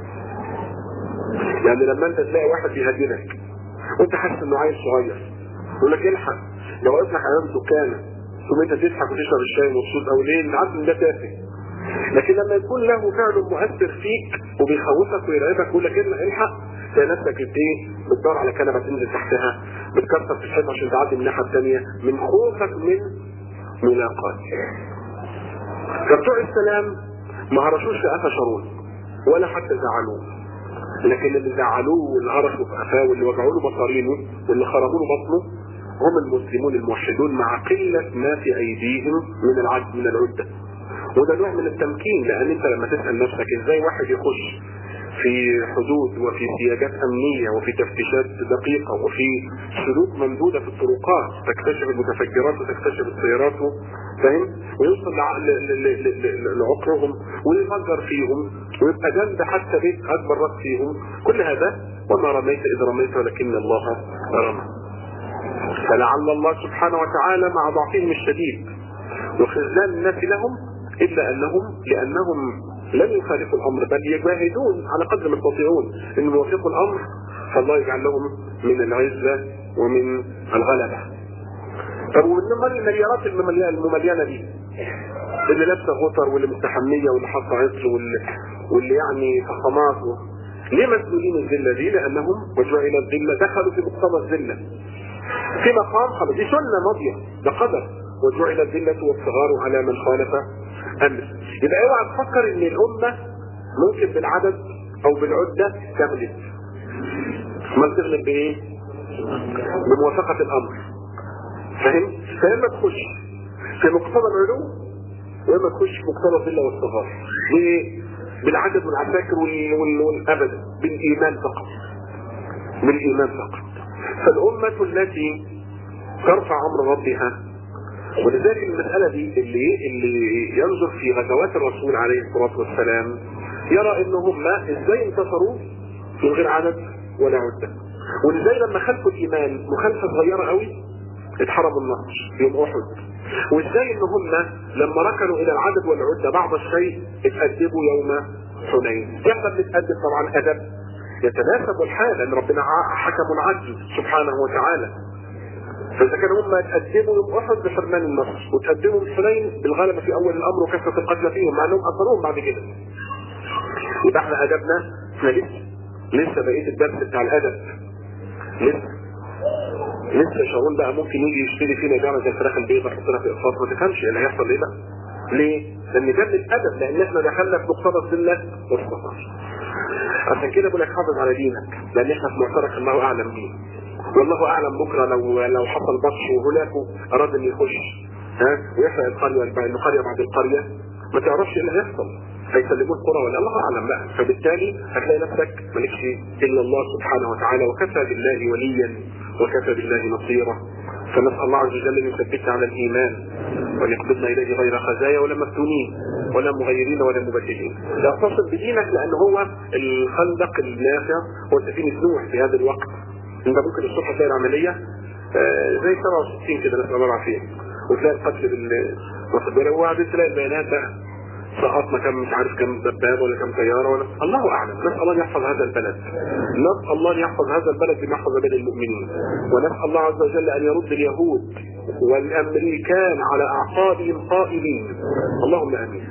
يعني لما انت تلاقي واحد بيهددك وانت حاسس انه عيل صغير يقول لك الحق لو وقف لك امام دكانه ثم انت تضحك وتشرب الشاي مبسوط او ليه انت عارف ان ده تافه لكن لما يكون له فعل مؤثر فيك وبيخوفك ويرعبك ويقول لك الحق تلاقي نفسك ايه بتدور على كنبه تنزل تحتها بتكسر في الحيط عشان تعدي من الناحيه الثانيه من خوفك من ملاقات فبتوع السلام ما هرشوش في قفا شارون ولا حتى زعلوه لكن اللي زعلوه واللي هرشوا في قفاه واللي وجعوا له مصارينه واللي خربوا له بطنه هم المسلمون الموحدون مع قلة ما في أيديهم من العد من العدة وده نوع من التمكين لأن أنت لما تسأل نفسك إزاي واحد يخش في حدود وفي سياجات أمنية وفي تفتيشات دقيقة وفي سلوك ممدودة في الطرقات تكتشف المتفجرات وتكتشف السيارات فاهم ويوصل لعقرهم ويفجر فيهم ويبقى جنب حتى بيت أكبر رأس فيهم كل هذا وما رميت إذ رميت ولكن الله رمى فلعل الله سبحانه وتعالى مع ضعفهم الشديد وخذلان الناس لهم إلا أنهم لأنهم لم يخالفوا الأمر بل يجاهدون على قدر ما يستطيعون أن يوافقوا الأمر فالله يجعل لهم من العزة ومن الغلبة طب ومن المليارات الممليانة دي اللي لابسه غطر واللي مستحمية واللي حاطه عطر واللي, واللي يعني فخامات ليه مسؤولين الذلة دي؟ لأنهم وجعل الذلة دخلوا في مقتضى الذلة في مقام خلاص دي سنة ماضية ده قدر وجعل الذلة والصغار على من خالف أمر يبقى اوعى تفكر ان الأمة ممكن بالعدد أو بالعدة تغلب ما تغلب بإيه؟ بموافقة الأمر فاهم؟ فلما تخش في مقتضى العلو وإما تخش في مقتضى الذلة والصغار ليه؟ بالعدد والعساكر والأبد بالإيمان فقط بالإيمان فقط فالأمة التي ترفع أمر ربها ولذلك المسألة دي اللي اللي ينظر في غزوات الرسول عليه الصلاة والسلام يرى ان هم ازاي انتصروا من غير عدد ولا عدة وازاي لما خلفوا الايمان مخالفة صغيرة قوي اتحرموا النصر يوم احد وازاي ان هم لما ركنوا الى العدد والعدة بعض الشيء اتأدبوا يوم حنين احنا بنتأدب طبعا ادب يتناسب الحال لان ربنا حكم عدل سبحانه وتعالى فاذا كانوا هم يتقدموا يوم احد بحرمان النصر وتقدموا بالحنين بالغلبه في اول الامر وكثره القتلى فيهم مع انهم اثروهم بعد كده يبقى احنا ادبنا احنا لسه لسه بقيه الدرس بتاع الادب لسه لسه شاول بقى ممكن يجي يشتري فينا جامعه زي الفراخ البيضاء يحطنا في اقساط ما تفهمش اللي هيحصل ليه بقى ليه؟ لان ده من الادب لان احنا دخلنا في مقتضى الذله والصفار عشان كده بقول لك حافظ على دينك لان احنا في معترك الله اعلم دين والله اعلم بكره لو لو حصل بطش وهلاكه اراد ان يخش ها ويحرق القريه القريه بعد القريه ما تعرفش ايه اللي هيحصل هيسلموه القرى ولا الله اعلم بقى فبالتالي هتلاقي نفسك مالكش الا الله سبحانه وتعالى وكفى بالله وليا وكفى بالله نصيرا فنسال الله عز وجل ان يثبتنا على الايمان وان يقبضنا اليه غير خزايا ولا مفتونين ولا مغيرين ولا مبدلين. اتصل بدينك لان هو الخندق النافع هو سفينه نوح في هذا الوقت. انت ممكن الصبح تلاقي العمليه آه زي 67 كده نسال الله العافيه وتلاقي القتل بال واخد بالك وبعدين تلاقي البيانات بقى سقطنا كم مش عارف كم دبابه ولا كم طياره ولا الله اعلم نسال الله ان يحفظ هذا البلد نسال الله ان يحفظ هذا البلد بما يحفظ بين المؤمنين ونسال الله عز وجل ان يرد اليهود والامريكان على اعقابهم قائمين اللهم امين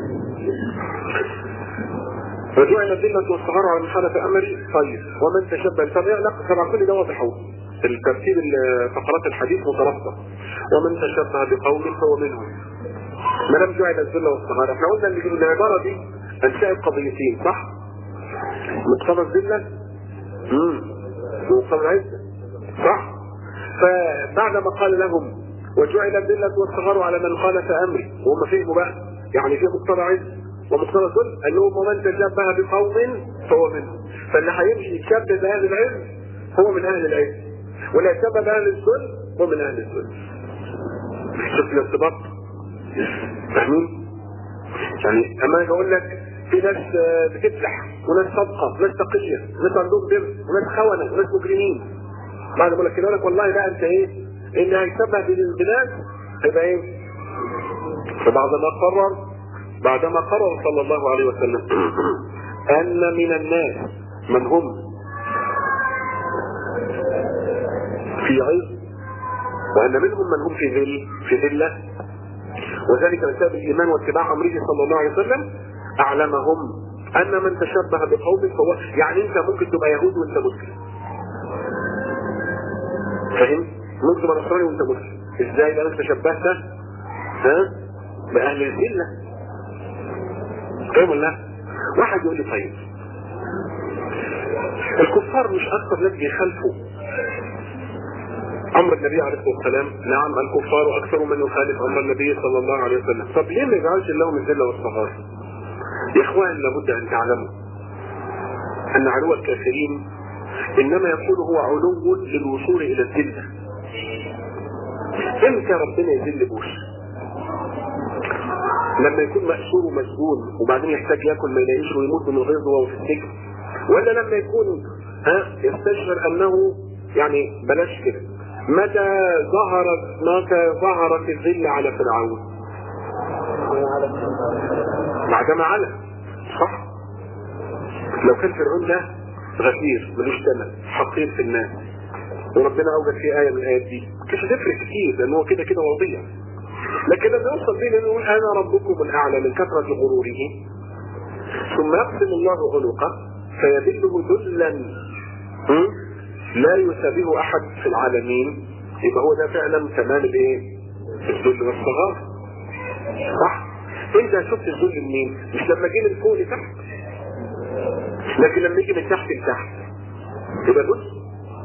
فجعل الذلة والصغار على من خالف امري طيب ومن تشبه طب لا طبعا كل ده واضح الترتيب فقرات الحديث مترابطه ومن تشبه بقوم فهو منهم ما لم جعل الذله والصغار احنا قلنا ان العباره دي انشات قضيتين صح؟ مقتضى الذله امم ومقتضى العزه صح؟ فبعد ما قال لهم وجعل الذله والصغار على من خالف امري وهم فهموا بقى يعني في مقتضى عزه ومقتضى الذل قال لهم ومن تشبه بقوم فهو منهم فاللي هيمشي يتشبه باهل العز هو من اهل العز واللي يتشبه باهل الذل هو من اهل الذل شوف الارتباط فاهمين؟ يعني اما اجي اقول لك في ناس آه، بتفلح وناس صادقه وناس تقيه وناس عندهم بر وناس خونه وناس مجرمين بعد ما اقول لك كده أقول لك والله بقى انت ايه اللي هيشبه بالبلاد هيبقى ايه فبعد ما قرر بعدما قرر صلى الله عليه وسلم ان من الناس من هم في عز وان منهم من هم في ذل في ذله وذلك بسبب الايمان واتباع امره صلى الله عليه وسلم اعلمهم ان من تشبه بقوم فهو يعني انت ممكن تبقى يهودي وانت مسلم فاهم؟ ممكن تبقى نصراني وانت مسلم ازاي لان انت شبهت ها باهل الذله فاهم ولا لا؟ واحد يقول لي طيب الكفار مش اكثر ناس بيخالفوا امر النبي عليه الصلاه والسلام نعم الكفار اكثر من يخالف امر النبي صلى الله عليه وسلم طب ليه ما يجعلش لهم الذله والصغار يا اخوان لابد ان تعلموا ان علو الكافرين انما يكون هو علو للوصول الى الذله امتى ربنا يذل بوش لما يكون مأسور ومسجون وبعدين يحتاج ياكل ما يلاقيش ويموت من الغيظ وهو في السجن ولا لما يكون ها يستشعر انه يعني بلاش كده متى ظهرت متى ظهرت الذله على فرعون بعدما على صح لو كان فرعون ده غفير ملوش ثمن حقير في الناس وربنا اوجد فيه ايه من الايات دي مش هتفرق كتير لان هو كده كده وضيع لكن لما يوصل بينا نقول انا ربكم الاعلى من كثره غروره ثم يقسم الله عنقه فيذله ذلا م? لا يشابهه احد في العالمين يبقى هو ده فعلا تمام الايه؟ الذل والصغار صح؟ انت شفت الذل منين؟ مش لما جه من فوق لتحت لكن لما يجي من تحت لتحت يبقى ذل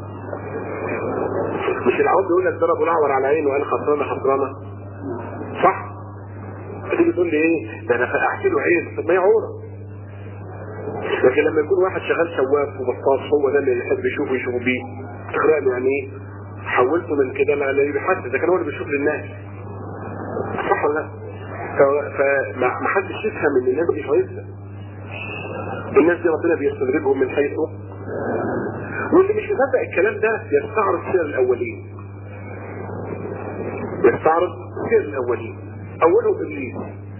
مش العوض بيقول لك ضربوا الاعور على عينه وقال خسرانه خسرانه صح؟ تيجي تقول لي ايه؟ ده انا فقعت له عين طب ما هي عوره لكن لما يكون واحد شغال سواق وبطاط هو ده اللي يحب يشوفه يشوفه بيه تقرأ له يعني ايه حولته من كده لا لا بيحدث ده كان هو اللي بيشوف للناس صح ولا لا؟ فما ما حدش يفهم ان الناس دي كويسه الناس دي ربنا بيستدرجهم من حيث واللي مش مصدق الكلام ده يستعرض سير الاولين يستعرض سير الاولين اوله ابليس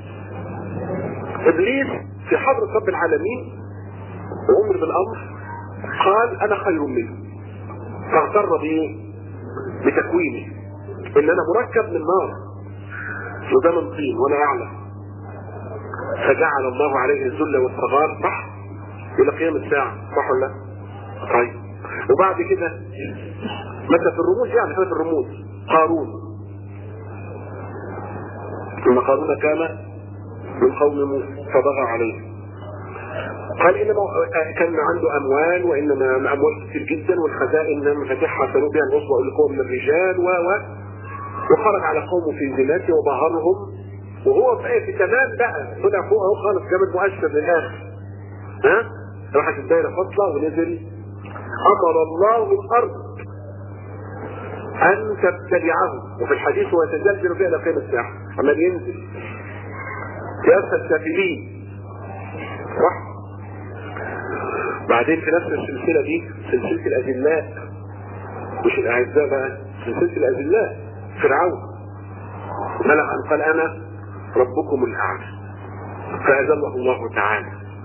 ابليس في حضرة رب العالمين وامر بالامر قال انا خير منه فاغتر بايه بتكوينه ان انا مركب من نار وده من طين وانا اعلم فجعل الله عليه الذل والصغار صح الى قيام الساعه صح ولا لا؟ طيب وبعد كده مثلا في الرموز يعني احنا في الرموز قارون ثم قارون كان من قوم موسى فبغى عليه قال انما كان عنده اموال وانما اموال كتير جدا والخزائن مفاتيحها كانوا بها الاصبع لقوم من الرجال و و وخرج على قومه في زناته وبهرهم وهو بقى في تمام بقى طلع فوق اهو خالص جاب المؤشر للاخر ها راحت الدايره فاصله ونزل امر الله الارض ان تبتلعه وفي الحديث هو يتزلزل فيها الى قيام الساعه اما ينزل في اسفل السافلين صح بعدين في نفس السلسله دي سلسله الاذلاء مش الاعزاء بقى سلسله الاذلاء فرعون ملأ أن قال انا ربكم الاعلى فاذله الله تعالى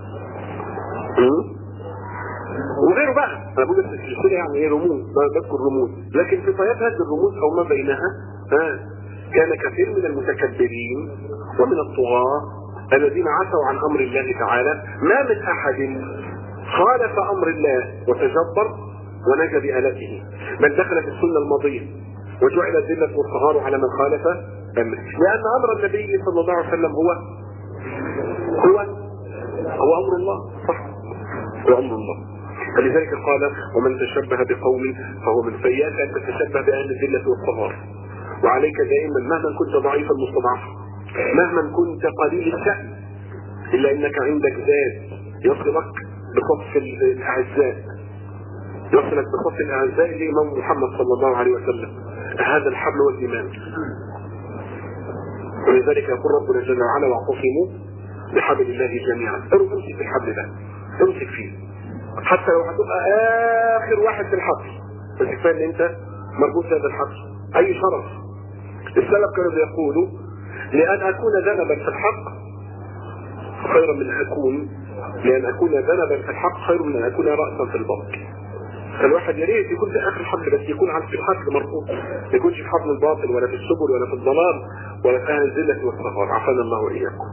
م? وغيره بقى انا بقول السلسله يعني ايه رموز بذكر رموز لكن في طيات هذه الرموز او ما بينها ها كان كثير من المتكبرين ومن الطغاة الذين عتوا عن امر الله تعالى ما من احد خالف امر الله وتجبر ونجا بآلته بل دخل في السنه الماضيه وجعل الذله والصغار على من خالف امره لان امر النبي صلى الله عليه وسلم هو هو هو امر الله صح هو امر الله فلذلك قال ومن تشبه بقوم فهو من سيئات ان تتشبه باهل الذله والصغار وعليك دائما مهما كنت ضعيفا مستضعفا مهما كنت قليل الشأن الا انك عندك ذات يصلك بصف الاعزاء يصلك بصف الاعزاء لامام محمد صلى الله عليه وسلم هذا الحبل والايمان ولذلك يقول ربنا جل وعلا واعتصموا بحبل الله جميعا امسك الحبل ده امسك فيه حتى لو هتبقى اخر واحد في الحبل بس كفايه ان انت مربوط هذا الحبل اي شرف السلف كانوا بيقولوا لان اكون ذنبا في الحق خيرا من ان اكون لان اكون ذنبا في الحق خير من ان اكون راسا في الباطل فالواحد يا ريت يكون في اخر الحبل بس يكون على في الحبل مربوط ما يكونش في حبل الباطل ولا في السبل ولا في الضلال ولا في اهل الذله والصغار عافانا الله واياكم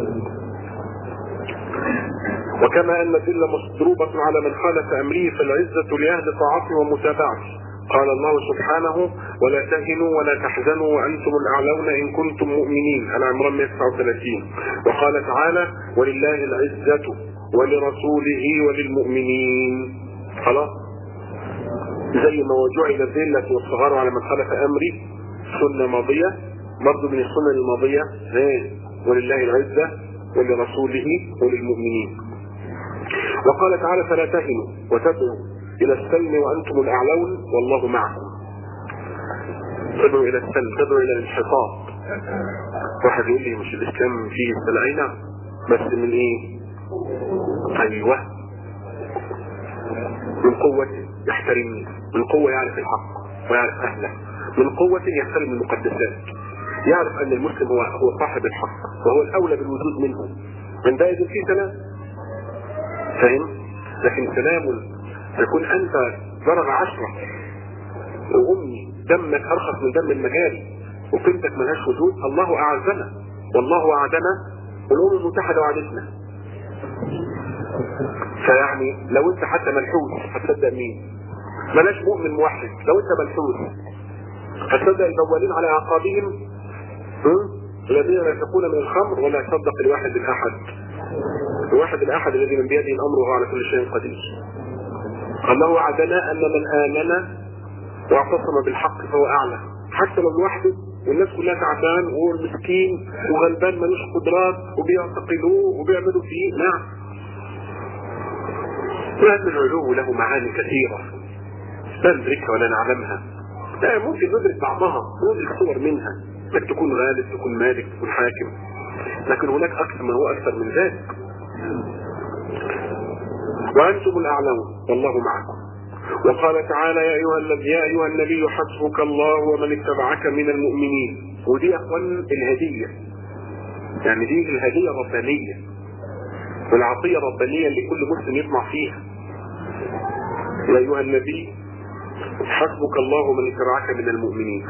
وكما ان الذله مضروبه على من خالف امره فالعزه لاهل طاعته ومتابعته قال الله سبحانه ولا تهنوا ولا تحزنوا وانتم الاعلون ان كنتم مؤمنين العمران 139 وقال تعالى ولله العزه ولرسوله وللمؤمنين خلاص زي ما وجعل الذلة والصغار على من خالف امري سنة ماضية برضه من السنن الماضية ايه ولله العزة ولرسوله وللمؤمنين وقال تعالى فلا تهنوا وتدعوا الى السلم وانتم الاعلون والله معكم تدعوا الى السلم تدعوا الى الانحطاط واحد يقول لي مش الاسلام فيه السلعينة بس من ايه ايوه من قوة يحترمني من قوة يعرف الحق ويعرف اهله من قوة يحترم المقدسات يعرف ان المسلم هو هو صاحب الحق وهو الاولى بالوجود منه من ده يجب فيه سلام فاهم لكن سلام يكون انت درجة عشرة وامي دمك ارخص من دم المجاري وقيمتك ملهاش وجود الله اعزنا والله وعدنا والامم المتحدة وعدتنا فيعني لو انت حتى ملحوس هتصدق مين بلاش مؤمن موحد لو انت ملحوس هتصدق البوالين على اعقابهم الذين ينفقون من الخمر ولا يصدق الواحد الاحد الواحد الاحد الذي من بيده الامر وهو على كل شيء قدير الله وعدنا ان من امن واعتصم بالحق فهو اعلى حتى لو لوحده والناس كلها تعبان وهو المسكين وغلبان ملوش قدرات وبيعتقلوه وبيعملوا فيه نعم وهذا العلو له معاني كثيرة لا ندركها ولا نعلمها لا ممكن ندرك بعضها ندرك صور منها انك تكون غالب تكون مالك تكون حاكم لكن هناك اكثر ما هو اكثر من ذلك وانتم الاعلون والله معكم وقال تعالى يا ايها الذي يا ايها النبي حسبك الله ومن اتبعك من المؤمنين ودي اخوان الهديه يعني دي الهديه الربانيه والعطيه الربانيه اللي كل مسلم يطمع فيها يا ايها النبي حسبك الله ومن اتبعك من المؤمنين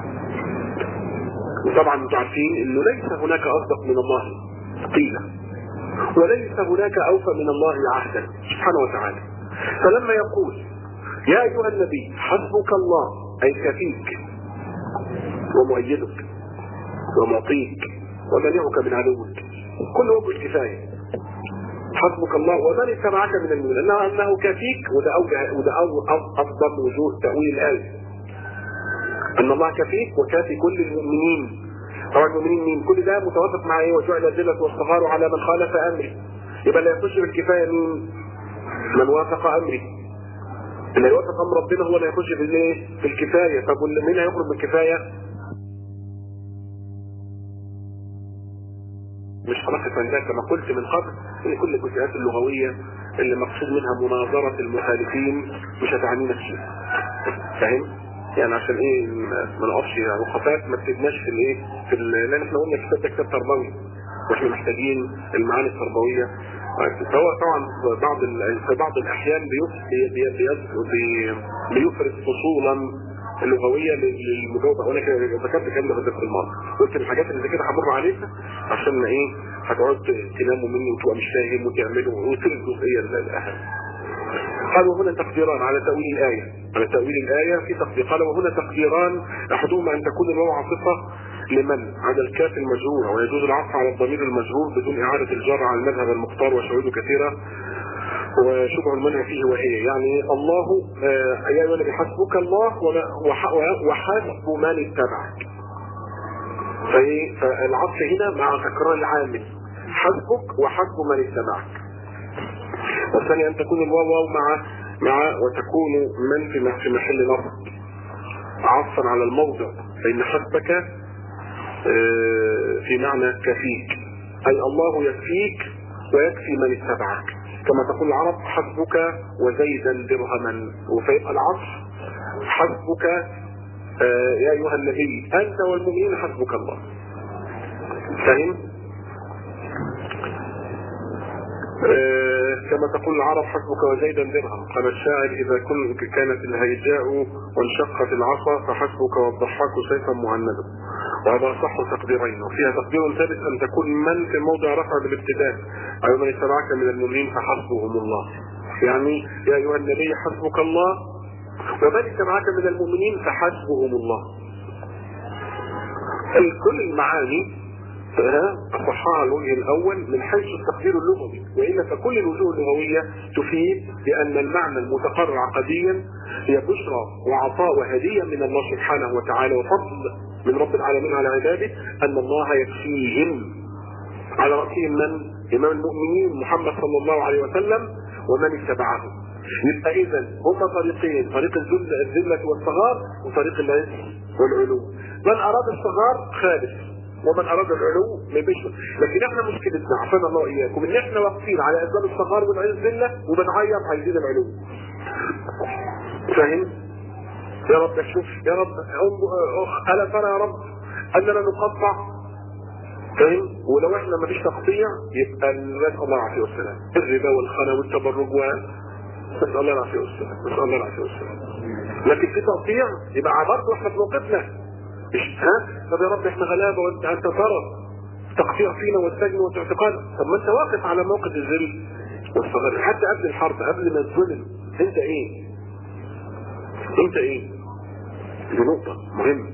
وطبعا انتم عارفين انه ليس هناك اصدق من الله قيل وليس هناك اوفى من الله عهدا سبحانه وتعالى فلما يقول يا ايها النبي حسبك الله اي كفيك ومؤيدك ومعطيك ومنعك من عدوك كل وجه الكفايه حسبك الله ومن اتبعك من المؤمنين انه انه كفيك وده اوجه وده أو أو افضل وجوه تاويل الايه ان الله كفيك وكافي كل المؤمنين طبعا المؤمنين مين كل ده متوافق مع ايه وجعل الذله والصغار على من خالف امري يبقى لا يخش بالكفايه مين من وافق امري اللي يوافق امر ربنا هو اللي هيخش في الايه في الكفايه طب مين هيخرج بالكفايه مش حلقة من ذلك كما قلت من قبل ان كل الجزئيات اللغوية اللي مقصود منها مناظرة المخالفين مش هتعنينا شيء فاهم؟ يعني عشان ايه ما نقفش وقفات ما تفيدناش في الايه في لان احنا قلنا الكتاب ده كتاب تربوي واحنا محتاجين المعاني التربويه فهو طبعا بعض في بعض الاحيان بيفرز فصولا اللغويه للمجاوبه وانا كده ذكرت الكلام ده في الدرس الماضي قلت الحاجات اللي زي كده همر عليها عشان ايه هتقعد تناموا مني وتبقى مش فاهم وتعملوا وتصير الجزئيه الاهم قال وهنا تقديران على تأويل الآية على تأويل الآية في تقدير قال وهنا تقديران أحدهما أن تكون الواو عاطفة لمن على الكاف المجرورة ويجوز العطف على الضمير المجرور بدون إعادة الجر على المذهب المختار وشهوده كثيرة وشبه المنع فيه وهي يعني الله آه يا أيها الذي حسبك الله وحسب من اتبعك فالعطف هنا مع تكرار العامل حسبك وحسب من اتبعك والثاني أن تكون الواو مع مع وتكون من في في محل نصب عطفا على الموضع فإن حسبك آه، في معنى كفيك أي الله يكفيك ويكفي من اتبعك كما تقول العرب حسبك وزيدا درهما وفيبقى العصر حسبك آه، يا أيها النبي أنت والمؤمنين حسبك الله فهم؟ آه، كما تقول العرب حسبك وزيدا درهم قال الشاعر إذا كن كانت الهيجاء وانشقت العصا فحسبك والضحاك سيفا مهندا وهذا صح تقديرين وفيها تقدير ثالث أن تكون من في موضع رفع بالابتداء أي من اتبعك من المؤمنين فحسبهم الله يعني يا أيها النبي حسبك الله ومن اتبعك من المؤمنين فحسبهم الله كل المعاني أصحها الوجه الأول من حيث التقدير اللغوي وإلا فكل الوجوه اللغوية تفيد بأن المعنى المتقرر عقديا هي بشرى وعطاء وهدية من الله سبحانه وتعالى وفضل من رب العالمين على عباده أن الله يكفيهم على رأسهم من؟ إمام المؤمنين محمد صلى الله عليه وسلم ومن اتبعه يبقى إذا هما طريقين طريق الذل الذلة والصغار وطريق العز والعلو من أراد الصغار خالف ومن اراد العلو ما بيشرب لكن احنا مشكلتنا عافانا الله اياكم ان احنا واقفين على اسباب الصغار والعز بالله وبنعيط عايزين العلو فاهم يا رب شوف يا رب أم- الا ترى يا رب اننا نقطع فاهم ولو احنا ما فيش تقطيع يبقى نسال الله العافيه والسلام الربا والخنا والتبرج و نسال الله العافيه والسلام نسال الله العافيه والسلام لكن في تقطيع يبقى برضه احنا في موقفنا مش ها طب يا رب احنا غلابه وانت انت ترى تقطيع فينا والسجن والاعتقال طب ما انت واقف على موقف الذل والصغر حتى قبل الحرب قبل ما تظلم انت ايه؟ انت ايه؟ دي نقطة مهمة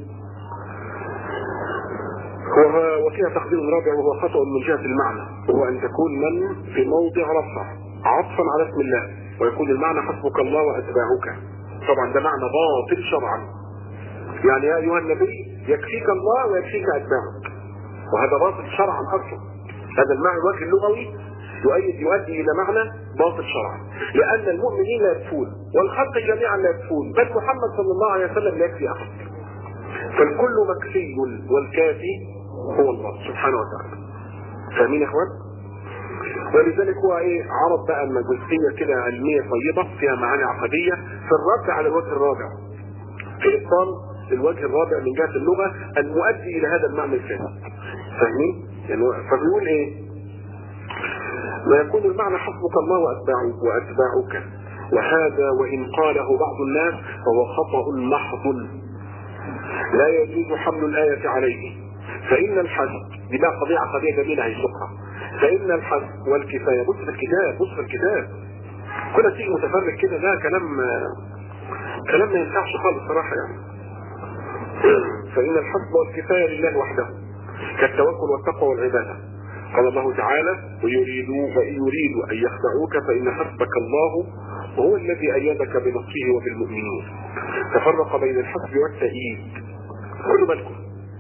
وه- وفيها تقدير رابع وهو خطأ من جهة المعنى وهو أن تكون من في موضع رفع عطفا على اسم الله ويكون المعنى حسبك الله وأتباعك طبعا ده معنى باطل شرعا يعني يا أيها النبي يكفيك الله ويكفيك أتباعك وهذا باطل شرعا أصلا هذا المعنى الوجه اللغوي يؤيد يؤدي إلى معنى باطل شرعا لأن المؤمنين لا يكفون والخلق جميعا لا يكفون بل محمد صلى الله عليه وسلم لا يكفي أحد فالكل مكفي والكافي هو الله سبحانه وتعالى فاهمين يا اخوان؟ ولذلك هو ايه عرض بقى لما جزئيه كده علميه طيبه فيها معاني عقديه في الرد على الوجه الرابع في ابطال الوجه الرابع من جهه اللغه المؤدي الى هذا المعنى الفاسد فاهمين؟ يعني فبيقول ايه؟ ما يكون المعنى حسبك الله واتباعك واتباعك وهذا وان قاله بعض الناس فهو خطا محض لا يجوز حمل الآية عليه فإن الحسب دي بقى قضية عقدية جميلة هيشوفها فإن الحسب والكفاية بص في الكتاب بص في الكتاب كل تيجي متفرج كده ده كلام كلام ما ينفعش خالص صراحة يعني فإن الحسب والكفاية لله وحده كالتوكل والتقوى والعبادة قال الله تعالى ويريدوا وإن يريدوا أن يخدعوك فإن حسبك الله وهو الذي أيدك بنصره وبالمؤمنين تفرق بين الحسب والتأييد خدوا بالكم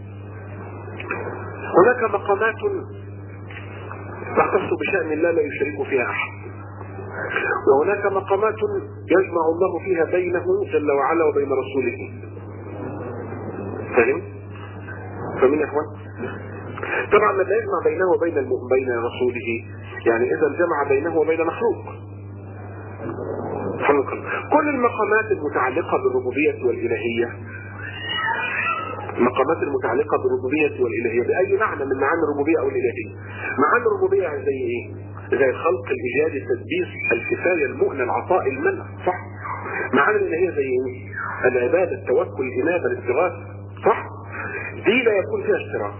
هناك مقامات تختص بشأن الله لا يشرك فيها أحد وهناك مقامات يجمع الله فيها بينه جل وعلا وبين رسوله فهم؟ فمن يا اخوان؟ طبعا لا يجمع بينه وبين الم... بين رسوله يعني اذا جمع بينه وبين مخلوق سبحانك الله. كل المقامات المتعلقة بالربوبية والإلهية المقامات المتعلقة بالربوبية والإلهية بأي معنى من معاني الربوبية أو الإلهية معاني الربوبية زي إيه؟ زي الخلق الإيجاد التدبير الكفاية المؤنة العطاء المنع صح؟ معاني الإلهية زي إيه؟ العبادة التوكل الإنابة الاستغاثة صح؟ دي لا يكون فيها اشتراك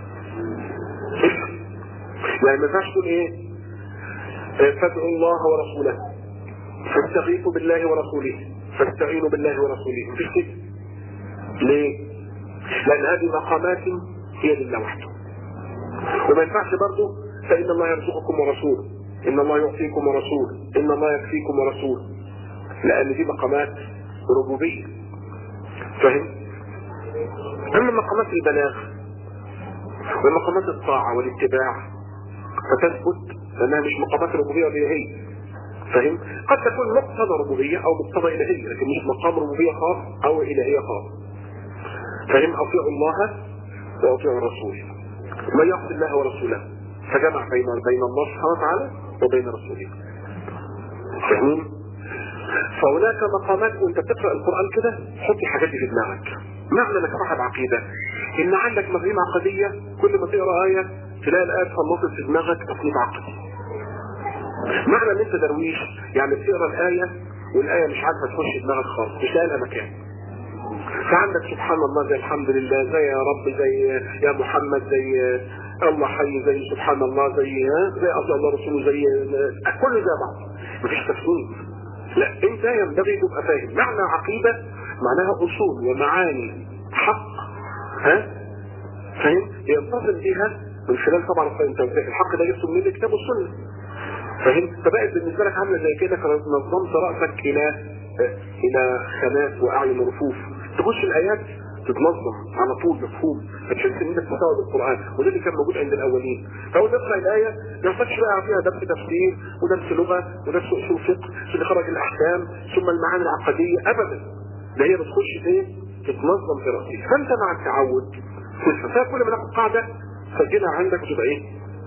يعني ما ينفعش تقول ايه فادعوا الله ورسوله فاستغيثوا بالله ورسوله فاستعينوا بالله ورسوله مفيش كده ليه لان هذه مقامات هي لله وحده وما ينفعش برضه فان الله يرزقكم ورسوله ان الله يعطيكم ورسوله ان الله يكفيكم ورسوله لان دي مقامات ربوبيه فاهم اما مقامات البلاغ ومقامات الطاعه والاتباع فتثبت لانها مش مقامات الربوبيه والالهيه فاهم؟ قد تكون مقتضى ربوبيه او مقتضى الهيه لكن مش مقام ربوبيه خاص او الهيه خاص. فاهم؟ اطيعوا الله واطيعوا الرسول من يعصي الله ورسوله فجمع بين بين الله سبحانه وتعالى وبين رسوله فاهمين؟ فهناك مقامات وانت بتقرا القران كده حط الحاجات دي في دماغك معنى انك صاحب عقيده ان عندك مفاهيم عقديه كل ما تقرا ايه تلاقي الايه خلصت في دماغك تصنيف عقدي معنى ان انت درويش يعني بتقرا الايه والايه مش عارفه تخش دماغك خالص مش لاقي لها مكان فعندك سبحان الله زي الحمد لله زي يا رب زي يا محمد زي الله حي زي سبحان الله زي زي اصل الله رسوله زي كله زي بعض مفيش تصنيف لا انت ينبغي تبقى فاهم معنى عقيده معناها اصول ومعاني حق ها فاهم ينتصل بها من خلال طبعا انت الحق ده يرسم من الكتاب والسنه فاهم فبقت بالنسبه لك عامله زي كده نظمت راسك الى الى خانات واعين ورفوف تخش الايات تتنظم على طول مفهوم فتحس ان انت بتستوعب القران وده اللي كان موجود عند الاولين فاول تقرا الايه ما يحتاجش بقى فيها درس تفسير ودرس لغه ودرس اصول فقه ثم خرج الاحكام ثم المعاني العقديه ابدا ده هي بتخش ايه تتنظم في راسك فانت مع التعود فكل ما ناخد قاعده سجلها عندك وتبقى ايه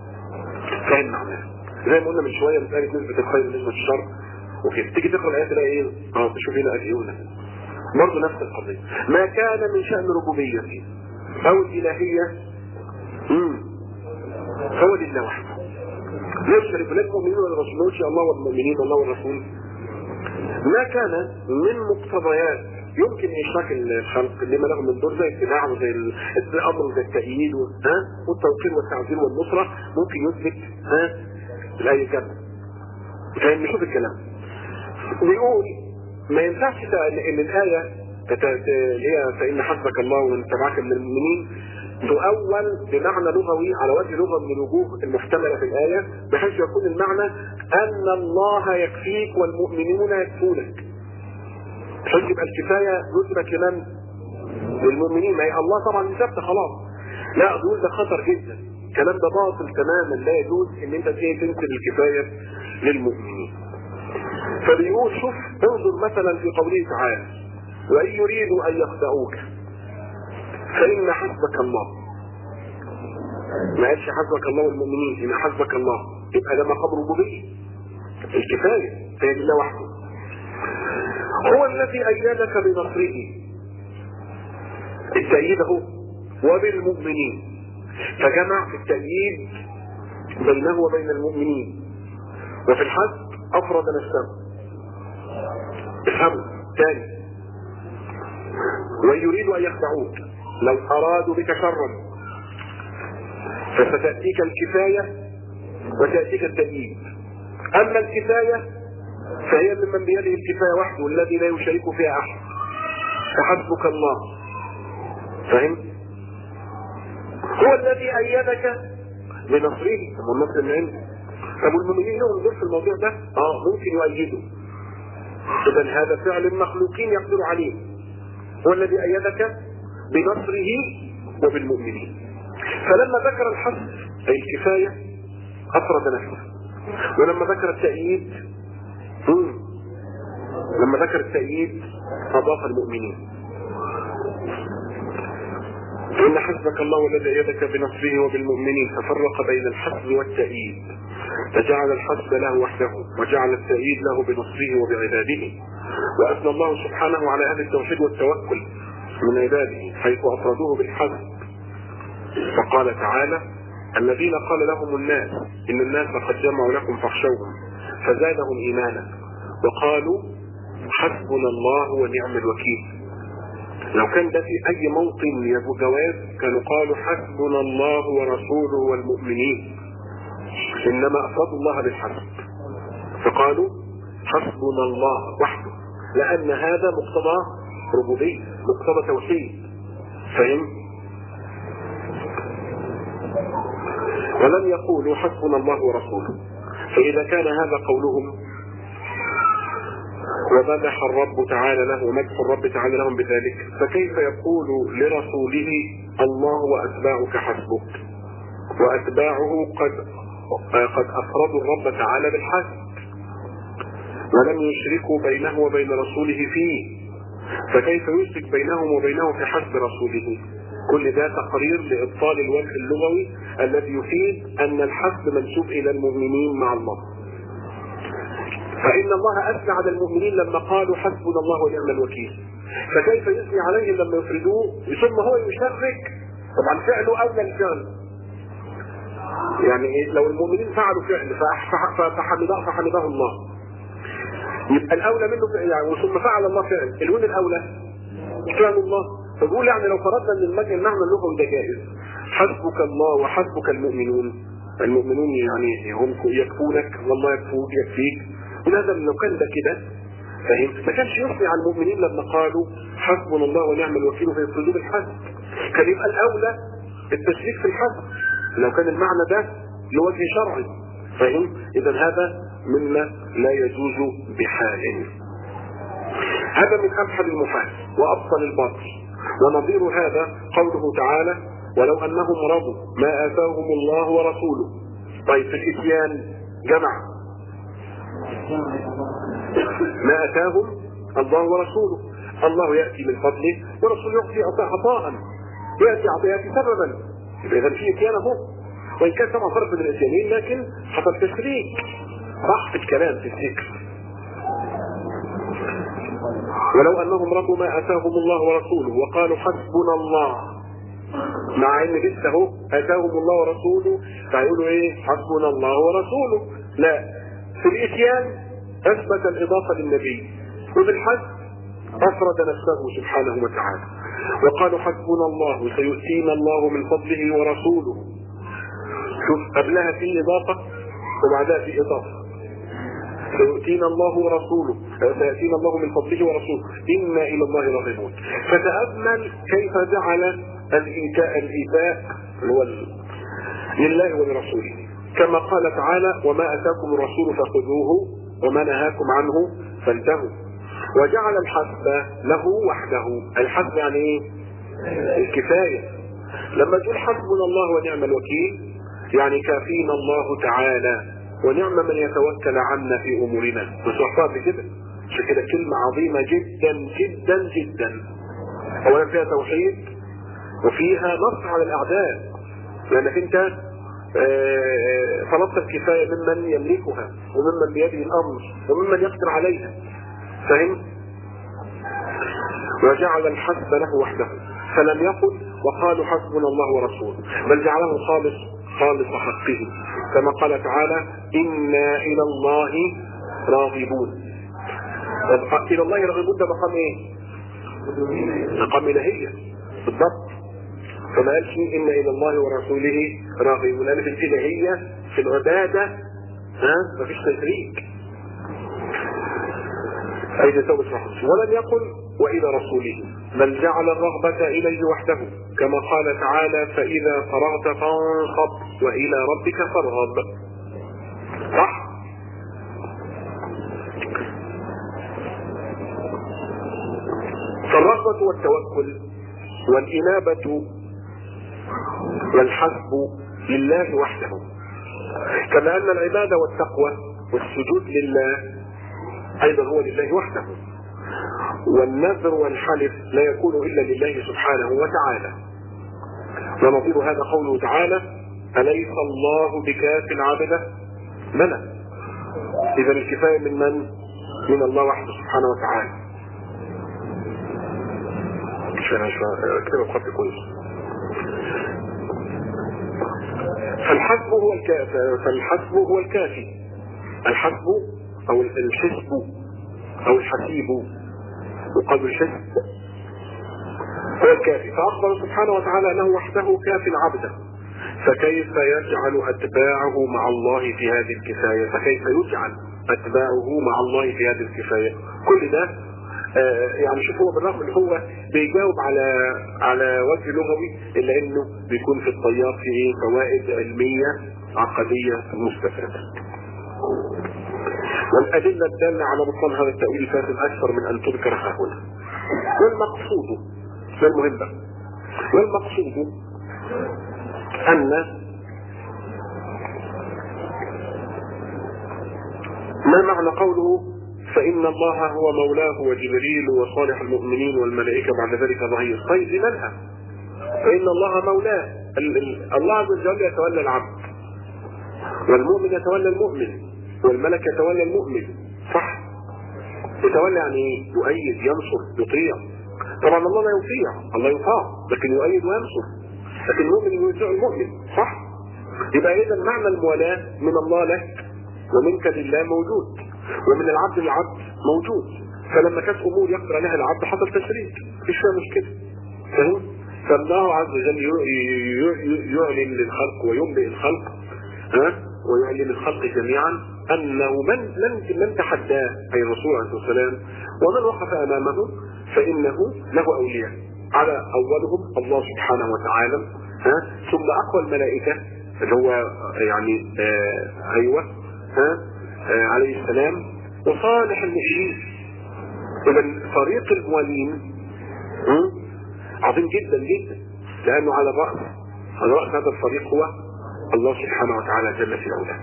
فاهم معناها زي ما قلنا من شويه مساله نسبه الخير ونسبه الشر وكده تيجي تقرا الايه تلاقي ايه اه تشوف هنا قد ايه هنا برضه نفس القضيه ما كان من شان ربوبيته او الالهيه امم هو لله وحده يشرك لك المؤمنين والرسول يا الله والمؤمنين الله والرسول ما كان من مقتضيات يمكن اشراك الخلق لما له من دور زي الاتباع وزي الامر زي التأييد ها والتوقير والتعزير والنصره ممكن يثبت ها الايه كامله فاهم نشوف الكلام بيقول ما ينفعش ان الايه اللي هي فان حسبك الله ومن تبعك من المؤمنين تؤول بمعنى لغوي على وجه لغه من الوجوه المحتمله في الايه بحيث يكون المعنى ان الله يكفيك والمؤمنون يكفونك بحيث يبقى الكفايه نسبه لمن؟ للمؤمنين ما هي الله طبعا ثابته خلاص لا دول ده خطر جدا الكلام ده باطل تماما لا يجوز ان انت ايه تنسب الكفايه للمؤمنين فبيقول شوف انظر مثلا في قوله تعالى وان يريدوا ان يخدعوك فان حسبك الله ما قالش حسبك الله والمؤمنين ان حسبك الله يبقى ده مقام ربوبيه الكفايه هي لله وحده هو الذي ايدك بنصره التأييد اهو وبالمؤمنين فجمع في التأييد بينه وبين المؤمنين وفي الحج افرد نفسه افهموا ثاني ويريد ان يخدعوك لو ارادوا بك شرا فستاتيك الكفايه وتاتيك التأييد اما الكفايه فهي ممن بيده الكفايه وحده الذي لا يشارك فيها احد فحسبك الله فهم هو الذي ايدك بنصره هو النصر من عنده طب والمؤمنين لهم دور في الموضوع ده اه ممكن يؤيدوا اذا هذا فعل المخلوقين يقدروا عليه هو الذي ايدك بنصره وبالمؤمنين فلما ذكر الحث اي الكفايه افرد نفسه ولما ذكر التأييد لما ذكر التأييد اضاف المؤمنين إن حسبك الله الذي أيدك بنصره وبالمؤمنين ففرق بين الحسب والتأييد فجعل الحسب له وحده وجعل التأييد له بنصره وبعباده وأثنى الله سبحانه على أهل التوحيد والتوكل من عباده حيث أفردوه بالحسب فقال تعالى الذين قال لهم الناس إن الناس قد جمعوا لكم فاخشوهم فزادهم إيمانا وقالوا حسبنا الله ونعم الوكيل لو كان ده في اي موطن يجوز جواز كانوا قالوا حسبنا الله ورسوله والمؤمنين انما افردوا الله بالحسب فقالوا حسبنا الله وحده لان هذا مقتضى ربوبيه مقتضى توحيد فهم ولم يقولوا حسبنا الله ورسوله فاذا كان هذا قولهم ومدح الرب تعالى له ومدح الرب تعالى لهم بذلك فكيف يقول لرسوله الله واتباعك حسبك واتباعه قد قد افردوا الرب تعالى بالحسب ولم يشركوا بينه وبين رسوله فيه فكيف يشرك بينهم وبينه في حسب رسوله كل ده تقرير لابطال الوجه اللغوي الذي يفيد ان الحسب منسوب الى المؤمنين مع الله فان الله اثنى على المؤمنين لما قالوا حسبنا الله ونعم الوكيل فكيف يثني عليهم لما يفردوه ثم هو يشرك طبعا فعله اولى الفعل يعني إيه؟ لو المؤمنين فعلوا فعل فحمده فحمده الله يبقى الاولى منه يعني ثم فعل الله فعل الوين الاولى فعل الله فبقول يعني لو فرضنا ان المجد المعنى اللغوي ده جائز حسبك الله وحسبك المؤمنون المؤمنون يعني هم يكفونك والله يكفوك يكفيك ولهذا لو كان ده كده فاهم ما كانش يثني على المؤمنين لما قالوا حسبنا الله ونعم الوكيل في صدور الحسب كان يبقى الاولى التشريك في الحسب لو كان المعنى ده لوجه شرعي فاهم اذا هذا مما لا يجوز بحال هذا من ابحث المحال وابطل الباطل ونظير هذا قوله تعالى ولو انهم رضوا ما اتاهم الله ورسوله طيب في الاتيان جمع ما اتاهم الله ورسوله الله ياتي من فضله ورسوله يعطي عطاء ياتي عطيات سببا اذا في اتيان اهو وان كان طبعا فرق بين الاتيانين لكن حصل تشريك راح في الكلام في الذكر ولو انهم رضوا ما اتاهم الله ورسوله وقالوا حسبنا الله مع ان لسه اهو اتاهم الله ورسوله فيقولوا ايه حسبنا الله ورسوله لا في الاتيان اثبت الاضافه للنبي وفي الحج افرد نفسه سبحانه وتعالى وقالوا حسبنا الله وسيؤتينا الله من فضله ورسوله شوف قبلها في اضافه وبعدها في اضافه سيؤتينا الله ورسوله سيأتينا الله من فضله ورسوله إنا إلى الله راغبون فتأمل كيف جعل الإيتاء الإيتاء هو لله ولرسوله كما قال تعالى وما أتاكم الرسول فخذوه وما نهاكم عنه فانتهوا وجعل الحسب له وحده الحسب يعني ايه الكفاية لما تقول حسبنا الله ونعم الوكيل يعني كافينا الله تعالى ونعم من يتوكل عنا في امورنا بصحبها بكده عشان كده كلمة عظيمة جدا جدا جدا اولا فيها توحيد وفيها نصر على الاعداء لانك انت طلبت الكفاية ممن يملكها وممن بيده الامر وممن يقدر عليها فهم وجعل الحسب له وحده فلم يقل وقالوا حسبنا الله ورسوله بل جعله خالص خالص حقه كما قال تعالى إنا إلى الله راغبون إلى الله راغبون ده مقام إيه؟ مقام إلهية بالضبط فما قالش إن إلى الله ورسوله راغبون لأن في الإلهية في العبادة ها مفيش تشريك أين توبة ولم يقل وإلى رسوله بل جعل الرغبة إليه وحده كما قال تعالى فإذا فرغت فانصب وإلى ربك فارغب صح فالرغبة والتوكل والإنابة والحسب لله وحده كما أن العبادة والتقوى والسجود لله أيضا هو لله وحده والنذر والحلف لا يكون إلا لله سبحانه وتعالى ونظير هذا قوله تعالى أليس الله بكاف عبده بلى إذا الكفاية من من؟ من الله وحده سبحانه وتعالى عشان كده الخط كويس فالحسب هو الكافي فالحسب هو الكافي الحسب او الحسب او الحسيب يقال الحسب هو الكافي فاخبر سبحانه وتعالى انه وحده كاف عبده فكيف يجعل اتباعه مع الله في هذه الكفايه فكيف يجعل اتباعه مع الله في هذه الكفايه كل ده آه يعني شوف هو بالرغم ان هو بيجاوب على على وجه لغوي الا انه بيكون في الطيار فيه فوائد علميه عقديه مستفاده. والادله الداله على بطلان هذا التاويل الفاسد اكثر من ان تذكر ها هنا. والمقصود ده المهم بقى. والمقصود ان ما معنى قوله فإن الله هو مولاه وجبريل وصالح المؤمنين والملائكة بعد ذلك ظهير طيب لمنها فإن الله مولاه ال- ال- الله عز وجل يتولى العبد والمؤمن يتولى المؤمن والملك يتولى المؤمن صح يتولى يعني ايه؟ يؤيد ينصر يطيع طبعا الله لا يطيع الله يطاع لكن يؤيد وينصر لكن المؤمن يطيع المؤمن صح يبقى اذا معنى الموالاه من الله لك ومنك لله موجود ومن العبد للعبد موجود فلما كانت امور يقدر عليها العبد حصل تشريك مفيش فيها مشكله فاهم فالله عز وجل ي- ي- ي- يعلن للخلق وينبئ الخلق ها ويعلن الخلق جميعا انه من من من تحداه اي الرسول عليه الصلاه والسلام ومن وقف امامه فانه له اولياء على اولهم الله سبحانه وتعالى ها ثم اقوى الملائكه اللي هو يعني آه ايوه ها آه عليه السلام وصالح المؤمنين اذا طريق الموالين م? عظيم جدا جدا لانه على الراس على راس هذا الطريق هو الله سبحانه وتعالى جل في علاه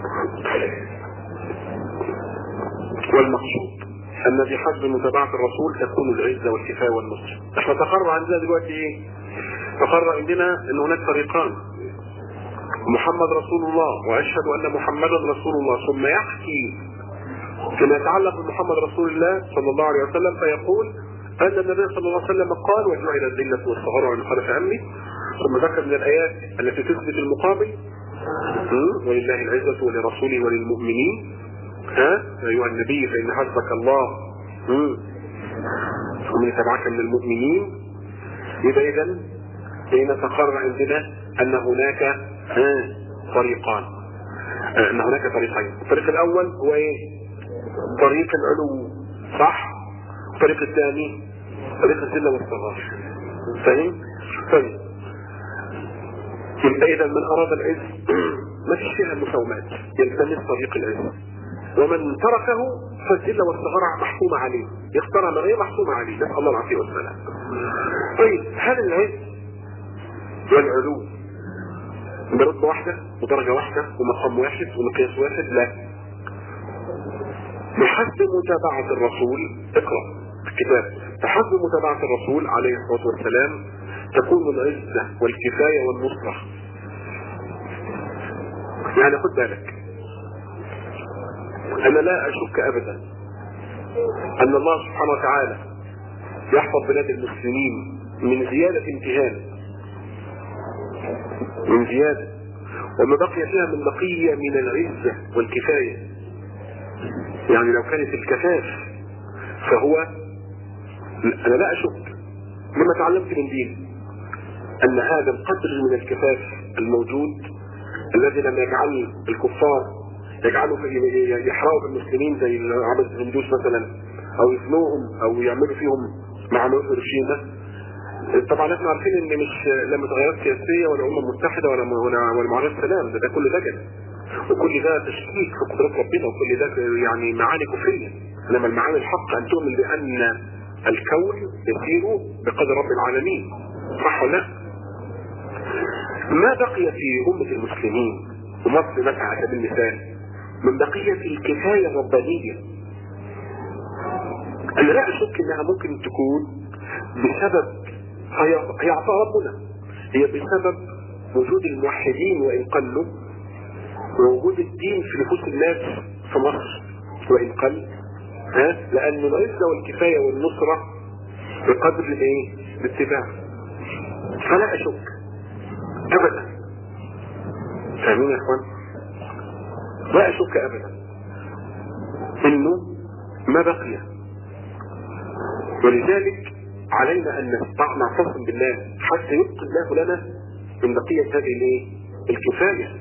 والمقصود ان بحسب متابعه الرسول تكون العزه والكفايه والنصر احنا تقرر عندنا دلوقتي ايه تقرر عندنا ان هناك طريقان محمد رسول الله واشهد ان محمدا رسول الله ثم يحكي فيما يتعلق بمحمد رسول الله صلى الله عليه وسلم فيقول ان النبي صلى الله عليه وسلم قال وجعل الذله والصغار عن خلف امي ثم ذكر من الايات التي تثبت المقابل م? ولله العزه ولرسوله وللمؤمنين ها يا ايها النبي فان حسبك الله م? ومن يتبعك من المؤمنين يبقى اذا بين تقرر عندنا ان هناك ها طريقان آه، ان هناك طريقين الطريق الاول هو ايه طريق العلو صح الطريق الثاني طريق الذله والصغار فاهم طيب يبقى اذا من اراد العز ما فيش فيها مساومات يلتمس طريق العز ومن تركه فالذله والصغار محكومه عليه يختار ما غير محكومه عليه نسال الله العافيه والسلام طيب هل العز والعلو برتبه واحده ودرجه واحده ومقام واحد ومقياس واحد لا بحسب متابعة الرسول اقرأ الكتاب بحسب متابعة الرسول عليه الصلاة والسلام تكون العزة والكفاية والنصرة يعني خد بالك أنا لا أشك أبدا أن الله سبحانه وتعالى يحفظ بلاد المسلمين من زيادة امتهان من زيادة وما بقي فيها من بقية من العزة والكفاية يعني لو كانت الكفاف فهو انا لا اشك مما تعلمت من دين ان هذا القدر من الكفاف الموجود الذي لم يجعل الكفار يجعلوا في- يحرقوا بالمسلمين زي اللي عمل الهندوس مثلا او يفنوهم او يعملوا فيهم مع ملوك هيروشيما طبعا احنا عارفين ان مش لا متغيرات سياسيه ولا امم متحده ولا ولا ولا معاهده سلام ده, ده كل ده كده وكل ده تشكيك في قدرات ربنا وكل ده يعني معاني كفريه انما المعاني الحق ان تؤمن بان الكون يسير بقدر رب العالمين صح ولا لا؟ ما بقي في امه المسلمين ومصر مثلا على سبيل المثال من بقيه الكفايه الربانيه انا لا اشك انها ممكن تكون بسبب هي هي عطاء ربنا هي بسبب وجود الموحدين وان قلوا ووجود الدين في نفوس الناس في مصر وان قل ها لان العزه والكفايه والنصره بقدر الايه؟ الاتباع فلا اشك ابدا فاهمين يا اخوان؟ لا اشك ابدا انه ما بقي ولذلك علينا ان نستع- نعتصم بالله حتى يبقي الله لنا من بقيه هذه الايه؟ الكفايه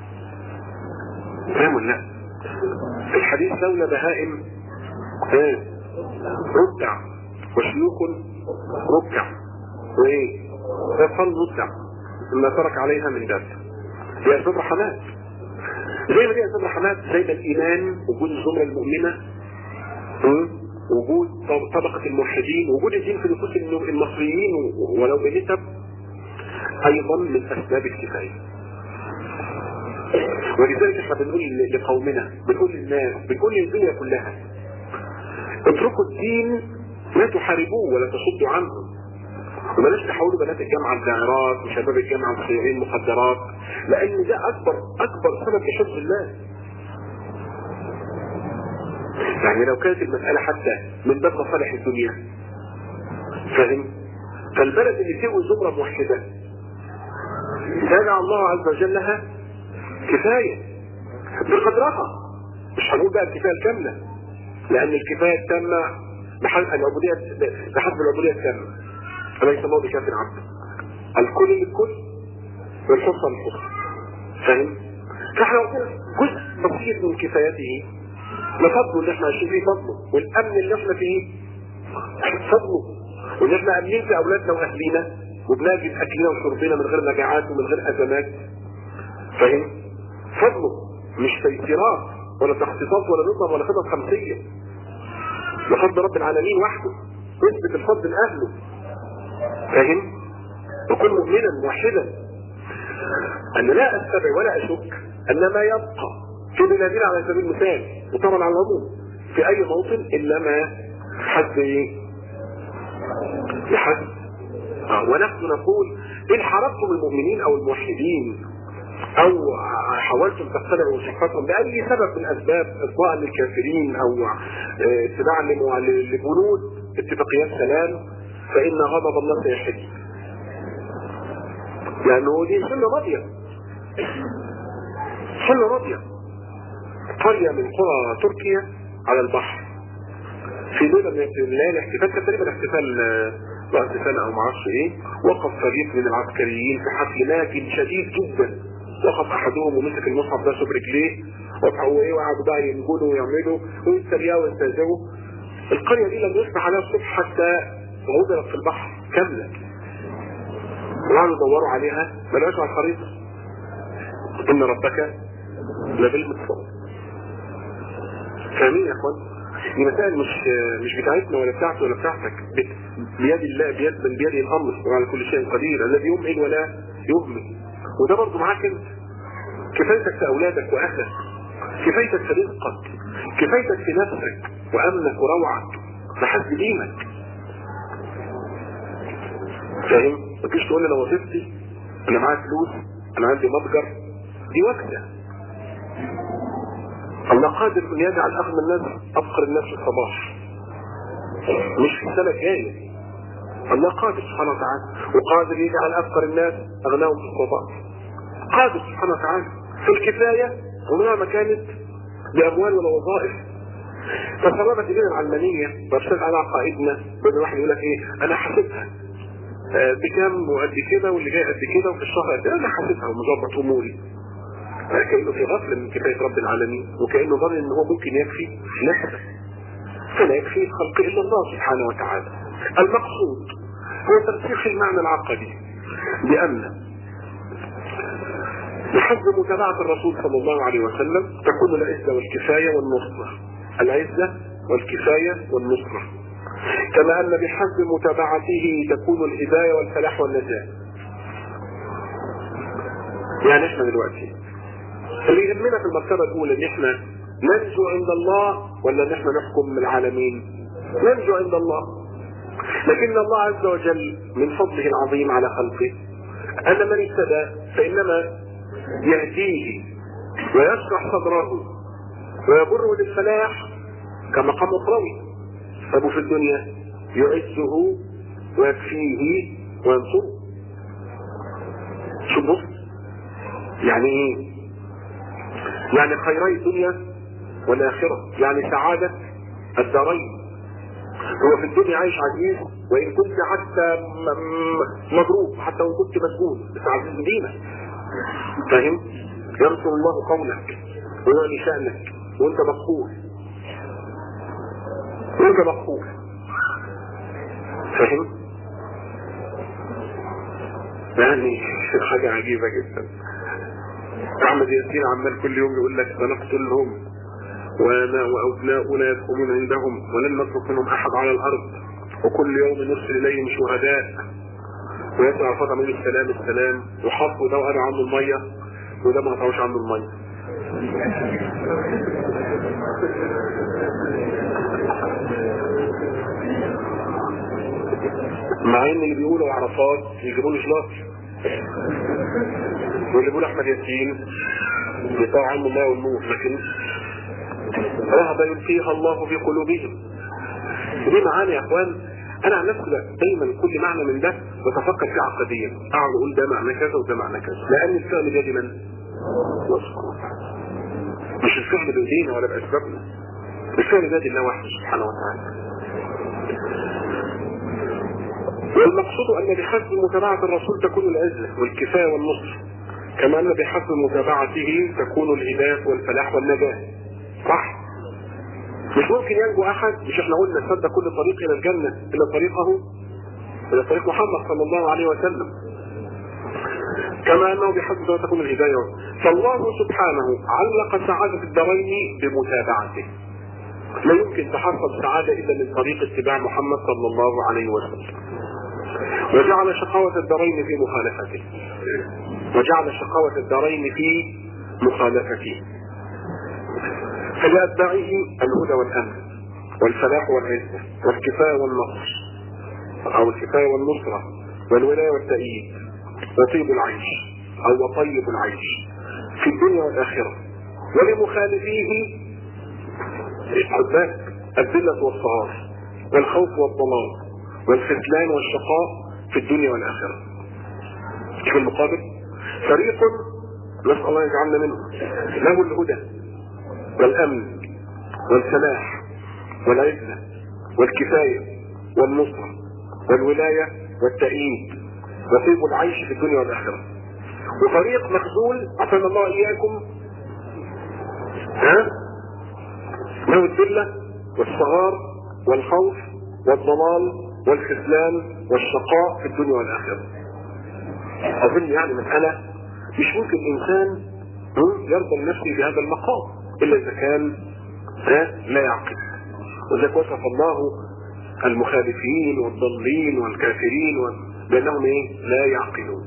فاهم ولا لا؟ في الحديث لولا بهائم ايه ركع وشيوخ ركع وايه يصل ركع ما ترك عليها من دابة هي اسباب رحمات زي ما دي اسباب رحمات زي ما الايمان وجود الزمره المؤمنه م? وجود طب- طبقه الموحدين وجود الدين في نفوس الم- المصريين و- ولو بنسب ايضا من اسباب الكفايه ولذلك احنا بنقول ل- لقومنا بنقول للناس بنقول للدنيا كلها اتركوا الدين لا تحاربوه ولا تصدوا عنه وبلاش تحولوا بنات الجامعه الداعرات وشباب الجامعه مصيرين مخدرات لان ده اكبر اكبر سبب لحفظ الله يعني لو كانت المسألة حتى من باب مصالح الدنيا فاهم فالبلد اللي فيه زمرة موحدة جعل الله عز وجل لها كفاية بقدرها مش هنقول بقى الكفاية الكاملة لأن الكفاية التامة بحسب العبودية بحسب العبودية التامة أليس الله بكاف عبد الكل للكل والحصة للحصة فاهم؟ فاحنا قلنا جزء بسيط من كفايته لفضله اللي احنا عايشين فيه فضله والامن اللي احنا فيه فضله وان احنا امنين في اولادنا واهلينا وبنجد اكلنا وشربنا من غير مجاعات ومن غير ازمات فاهم فضله مش تيسيرات ولا تخطيطات ولا نظم ولا خطط خمسيه بفضل رب العالمين وحده يثبت الفضل لاهله فاهم وكن مؤمنا موحدا ان لا استبع ولا اشك ان ما يبقى في بلادنا على سبيل المثال وطبعا على العموم في اي موطن الا ما حد ايه لحد آه ونحن نقول ان حرقتم المؤمنين او الموحدين او حاولتم تقتنعوا صحتهم باي سبب من اسباب اطلاء للكافرين او آه، اتباعا لمو- لبنود اتفاقيات سلام فان غضب الله سيحل لانه دي سنه ماضيه سنه ماضيه قريه من قرى تركيا على البحر في ليله من الليالي احتفال كان تقريبا احتفال آه، رأس سنة او معرفش ايه وقف فريق من العسكريين في حفل ناجم شديد جدا وقف احدهم ومسك المصحف ده برجليه وقعوا ايه وقعدوا بقى ينجلوا ويعملوا ويستريقوا ويستهزئوا القرية دي لم يصبح عليها الصبح حتى غدرت في البحر كاملة وقعدوا يدوروا عليها ما لقاش على الخريطة ان ربك لبالمتصور فاهمين يا اخوان دي مسائل مش مش بتاعتنا ولا بتاعتي ولا بتاعتك بت- بيد الله بيد من بيده الامر وعلى كل شيء قدير الذي يمهل ولا يهمل وده برضه معاك انت كفايتك في اولادك واهلك كفايتك في رزقك كفايتك في نفسك وامنك وروعك لحد دينك فاهم؟ ما تجيش تقول لي انا وظيفتي انا معايا فلوس انا عندي متجر دي وكده الله قادر ان يجعل اغنى الناس افقر الناس في الصباح مش في السنه الجايه الله قادر سبحانه وتعالى وقادر يجعل افقر الناس اغناهم في الصباح قادر سبحانه وتعالى في الكفايه ومهما كانت باموال ولا وظائف فسببت الينا العلمانيه وارسلت على عقائدنا بدل واحد يقول لك ايه انا حاسبها آه، بكام وقد كده واللي جاي قد كده وفي الشهر قد كده انا حاسبها ومظبط اموري كانه في غفله من كفايه رب العالمين وكانه ظن ان هو ممكن يكفي نفسه فلا يكفي الخلق الا الله سبحانه وتعالى المقصود هو ترسيخ المعنى العقدي بان بحسب متابعة الرسول صلى الله عليه وسلم تكون العزة والكفاية والنصرة العزة والكفاية والنصرة كما أن بحسب متابعته تكون الهداية والفلاح والنجاة يعني احنا دلوقتي اللي يهمنا في المرتبة الأولى إن إحنا ننجو عند الله ولا إن إحنا نحكم العالمين؟ ننجو عند الله. لكن الله عز وجل من فضله العظيم على خلقه أن من اهتدى فإنما يهديه ويشرح صدره ويبره للفلاح كمقام أخروي. طب في الدنيا يعزه ويكفيه وينصره. شوف بص يعني ايه؟ يعني خيري الدنيا والآخرة يعني سعادة الدارين هو في الدنيا عايش عزيز وإن كنت حتى م- م- مضروب حتى وإن كنت مسجون بس عزيز دينك فاهم؟ ينصر الله قولك ويعني شأنك وأنت مقبول وأنت مقبول فاهم؟ يعني حاجة عجيبة جدا احمد ياسين عمال كل يوم يقول لك سنقتلهم وانا وابناؤنا يدخلون عندهم ولن نترك منهم احد على الارض وكل يوم نرسل اليهم شهداء ويسمع فتى من السلام السلام وحطوا ده وقالوا عنه الميه وده ما قطعوش عنه الميه مع ان اللي بيقولوا عرفات يجيبوا له شلاط واللي بيقولوا احمد ياسين يطاع عنه الله والنور لكن رهبة يلقيها الله في قلوبهم دي معاني يا اخوان انا عن نفسي دايما كل معنى من ده بتفكر فيه عقديا اقعد اقول ده معنى كذا وده معنى كذا لان الفعل بيد من؟ مش الفعل بايدينا ولا باسبابنا الفعل بيد الله وحده سبحانه وتعالى والمقصود ان بحسب متابعة الرسول تكون العزة والكفاية والنصر كما ان بحسب متابعته تكون الهداية والفلاح والنجاة صح؟ مش ممكن ينجو احد مش احنا قلنا سد كل طريق الى الجنة الى طريقه الى طريق محمد صلى الله عليه وسلم كما انه بحسب ما تكون الهداية فالله سبحانه علق سعادة الدارين بمتابعته لا يمكن تحصل سعادة الا من طريق اتباع محمد صلى الله عليه وسلم وجعل شقاوة الدارين في مخالفته وجعل شقاوة الدارين في مخالفته فلأتباعه الهدى والأمن والفلاح والعزة والكفاية والنصر أو الكفاية والنصرة والولاية والتأييد وطيب العيش أو وطيب العيش في الدنيا والآخرة ولمخالفيه الحبات الذلة والصغار والخوف والضلال والخذلان والشقاء في الدنيا والآخرة في المقابل فريق نسأل الله يجعلنا منه له الهدى والأمن والسلاح والعزة والكفاية والنصرة والولاية والتأييد وطيب العيش في الدنيا والآخرة وفريق مخزول عفنا الله إياكم ها له الذلة والصغار والخوف والضلال والخذلان والشقاء في الدنيا والآخرة أظن يعني مسألة مش ممكن إنسان يرضى لنفسه بهذا المقام إلا إذا كان لا يعقل وذلك وصف الله المخالفين والضالين والكافرين بأنهم إيه؟ لا يعقلون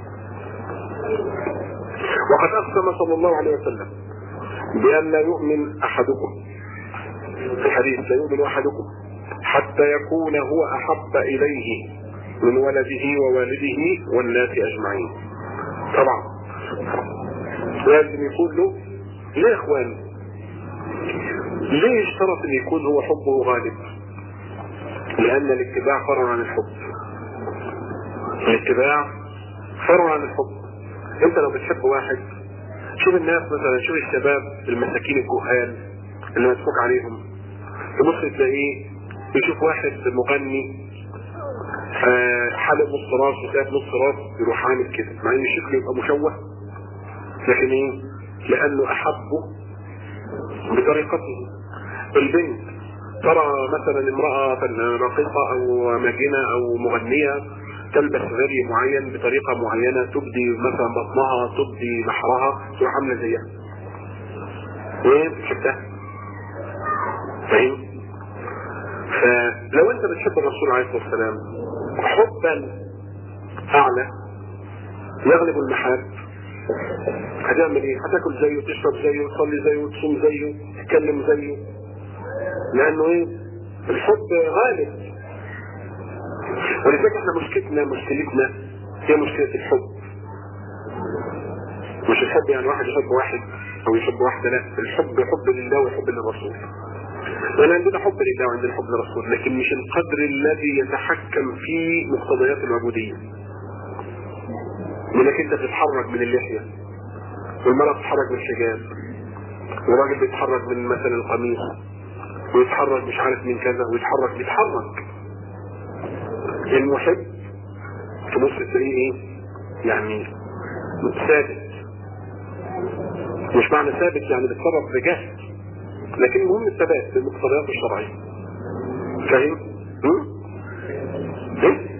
وقد أقسم صلى الله عليه وسلم بأن لا يؤمن أحدكم في الحديث لا يؤمن أحدكم حتى يكون هو أحب إليه من ولده ووالده والناس أجمعين طبعا لازم يكون له ليه يا اخوان ليه اشترط ان يكون هو حبه غالب لان الاتباع فرع عن الحب الاتباع فرع عن الحب انت لو بتحب واحد شوف الناس مثلا شوف الشباب المساكين الجهال اللي مسكوك عليهم تبص تلاقيه يشوف واحد مغني آه حالق نص راس وساب نص راس يروح عامل كده مع ان شكله يبقى مشوه لكن ايه لانه احبه بطريقته البنت ترى مثلا امرأة راقصة او ماجنة او مغنية تلبس غالي معين بطريقة معينة تبدي مثلا بطنها تبدي بحرها تروح عاملة زيها ايه شفتها فاهم فلو انت بتحب الرسول عليه الصلاة والسلام حبا اعلى يغلب المحاب هتعمل ايه هتاكل زيه تشرب زيه تصلي زيه تصوم زيه تتكلم زيه لانه ايه الحب غالب ولذلك احنا مشكلتنا مشكلتنا هي مشكلة الحب مش الحب يعني واحد يحب واحد او يحب واحدة لا الحب حب لله وحب للرسول لان عندنا حب لله وعندنا حب للرسول لكن مش القدر الذي يتحكم في مقتضيات العبودية انك انت تتحرك من اللحية والمرأة تتحرك من الحجاب والراجل بيتحرك من مثلا القميص ويتحرك مش عارف من كذا ويتحرك بيتحرك المحب تبص تلاقيه ايه يعني ثابت مش معنى ثابت يعني بيتصرف بجهد لكن المهم الثبات بالمقتضيات الشرعية فاهم؟ ايه؟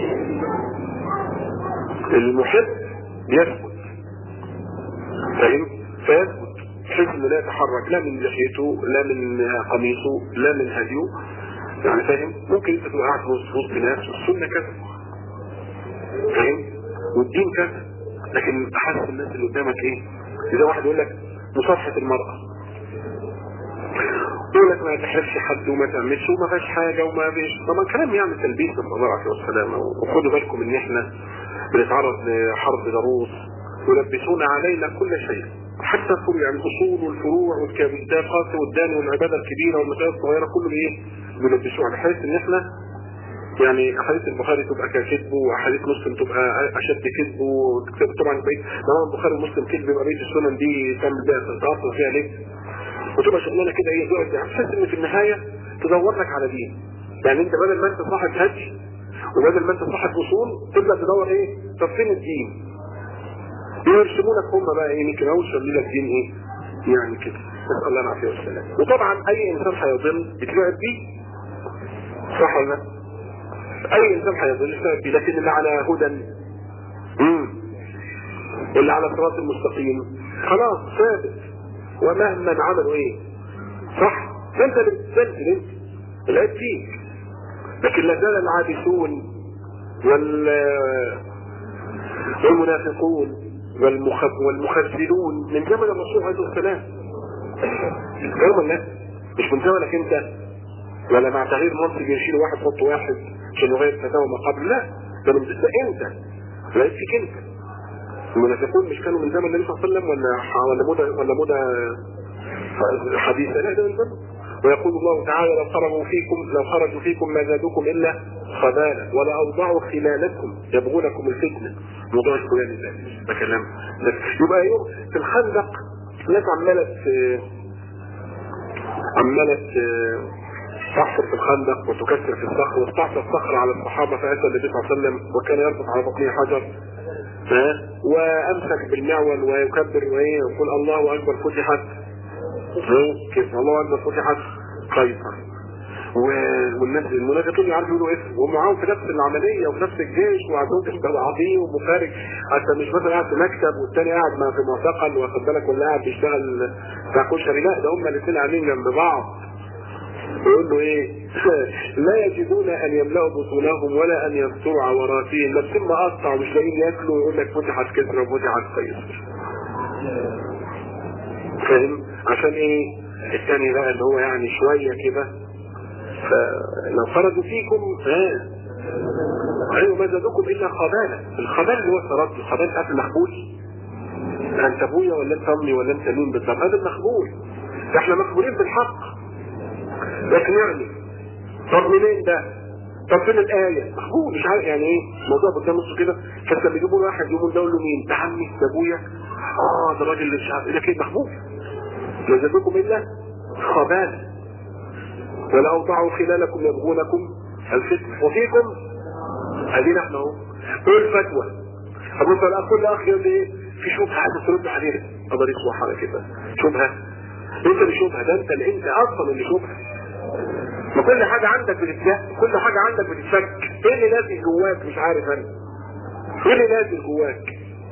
المحب يثبت فاهم؟ فيثبت بحيث انه لا يتحرك لا من لحيته لا من قميصه لا من هديه يعني فاهم ممكن انت تبقى قاعد في وسط ناس والسنه كذا فاهم والدين كذا لكن احس الناس اللي قدامك ايه اذا واحد يقول لك مصافحه المراه يقول لك لك ما تحرفش حد وما تعملش وما فيهاش حاجه وما فيش طبعا كلام يعني تلبيس نسال الله العافيه والسلامه وخدوا بالكم ان احنا بنتعرض لحرب ضروس يلبسون علينا كل شيء حتى كل يعني الاصول والفروع والدافات والداني والعباده الكبيره والمسائل الصغيره كله ايه بيلبسوه على حيث ان احنا يعني احاديث البخاري تبقى ككذب واحاديث مسلم تبقى اشد كذب طبعا بقيت لما البخاري ومسلم كذب يبقى بقيه السنن دي تعمل بيها تتعصب فيها ليه؟ وتبقى شغلانه كده ايه تقعد تحس ان في النهايه تدور لك على دين يعني انت بدل ما انت صاحب هدي وبدل ما انت صاحب اصول تبدا تدور ايه؟ طب فين الدين؟ يرسموا لك هم بقى ايه يمكن اول شغل لك دين ايه؟ يعني كده نسال الله العافيه والسلام وطبعا اي انسان هيضل يتلعب بيه صح ولا لا؟ اي انسان هيضل يتلعب بيه لكن اللي على هدى امم اللي على صراط المستقيم خلاص ثابت ومهما عملوا ايه صح انت اللي بتسجل انت العيب فيك لكن لا زال العابثون وال والمنافقون والمخ... والمخذلون من زمن الرسول عليه السلام يوم لا مش من زمنك انت ولا مع تغيير منصب يشيل واحد يحط واحد عشان يغير فتاوى ما قبل لا ده من ده انت لا فيك انت المنافقون مش كانوا من زمن النبي صلى الله عليه وسلم ولا ولا مدى ولا مدى حديثة لا ده من زمن ويقول الله تعالى لو خرجوا فيكم لو خرجوا فيكم ما زادوكم الا خبالا ولا اوضعوا خلالكم يبغونكم الفتنه موضوع الفلاني ده ده كلام يبقى يوم في الخندق الناس عماله عماله تحفر في الخندق وتكسر في الصخر واستعصى الصخر على الصحابه فاتى النبي صلى الله عليه وسلم وكان يربط على بطنه حجر ها وامسك بالمعول ويكبر وايه ويقول الله اكبر فتحت كيف الله اكبر فتحت قيصر والناس المنافقين يعرفوا يقولوا ايه ومعاهم في نفس العمليه وفي نفس الجيش وعندهم جسد عظيم ومخارج حتى مش مثلا قاعد في مكتب والتاني قاعد ما في معتقل واخد بالك ولا قاعد بيشتغل بتاع كشري لا ده هم الاثنين قاعدين جنب بعض يقول له ايه لا يجدون ان يملأوا بطونهم ولا ان يستروا عوراتهم لابسين مقطع ومش لاقيين ياكلوا ويقول لك فتحت كسرى وفتحت قيصر فاهم عشان ايه الثاني بقى اللي هو يعني شويه كده فلو خرجوا فيكم ها ايوه ما زادوكم الا خباله الخبال اللي هو التردد الخبال عارف المخبول انت ابويا ولا انت امي ولا انت مين بالظبط هذا المخبول ده احنا مخبولين بالحق لكن يعني طب منين ده طب فين الآية؟ مخبول مش عارف يعني ايه الموضوع قدام نصه كده بس لما يجيبوا واحد يقوموا يقول له مين؟ ده عمي ده ابويا اه ده الراجل اللي مش عارف لكن مخبول لا زادوكم الا خبال ولا اوضعوا خلالكم يبغونكم الفتن وفيكم ادينا احنا اهو ايه الفتوى ابو طلال كل اخ يقول ايه في شبهه عايز ترد عليها اقدر يصبح على كده شبهه انت اللي شبهه ده انت اللي انت اصلا اللي شبهه ما كل حاجه عندك بتتفك كل حاجه عندك بتتفك ايه اللي لازم جواك مش عارف انا ايه اللي لازم جواك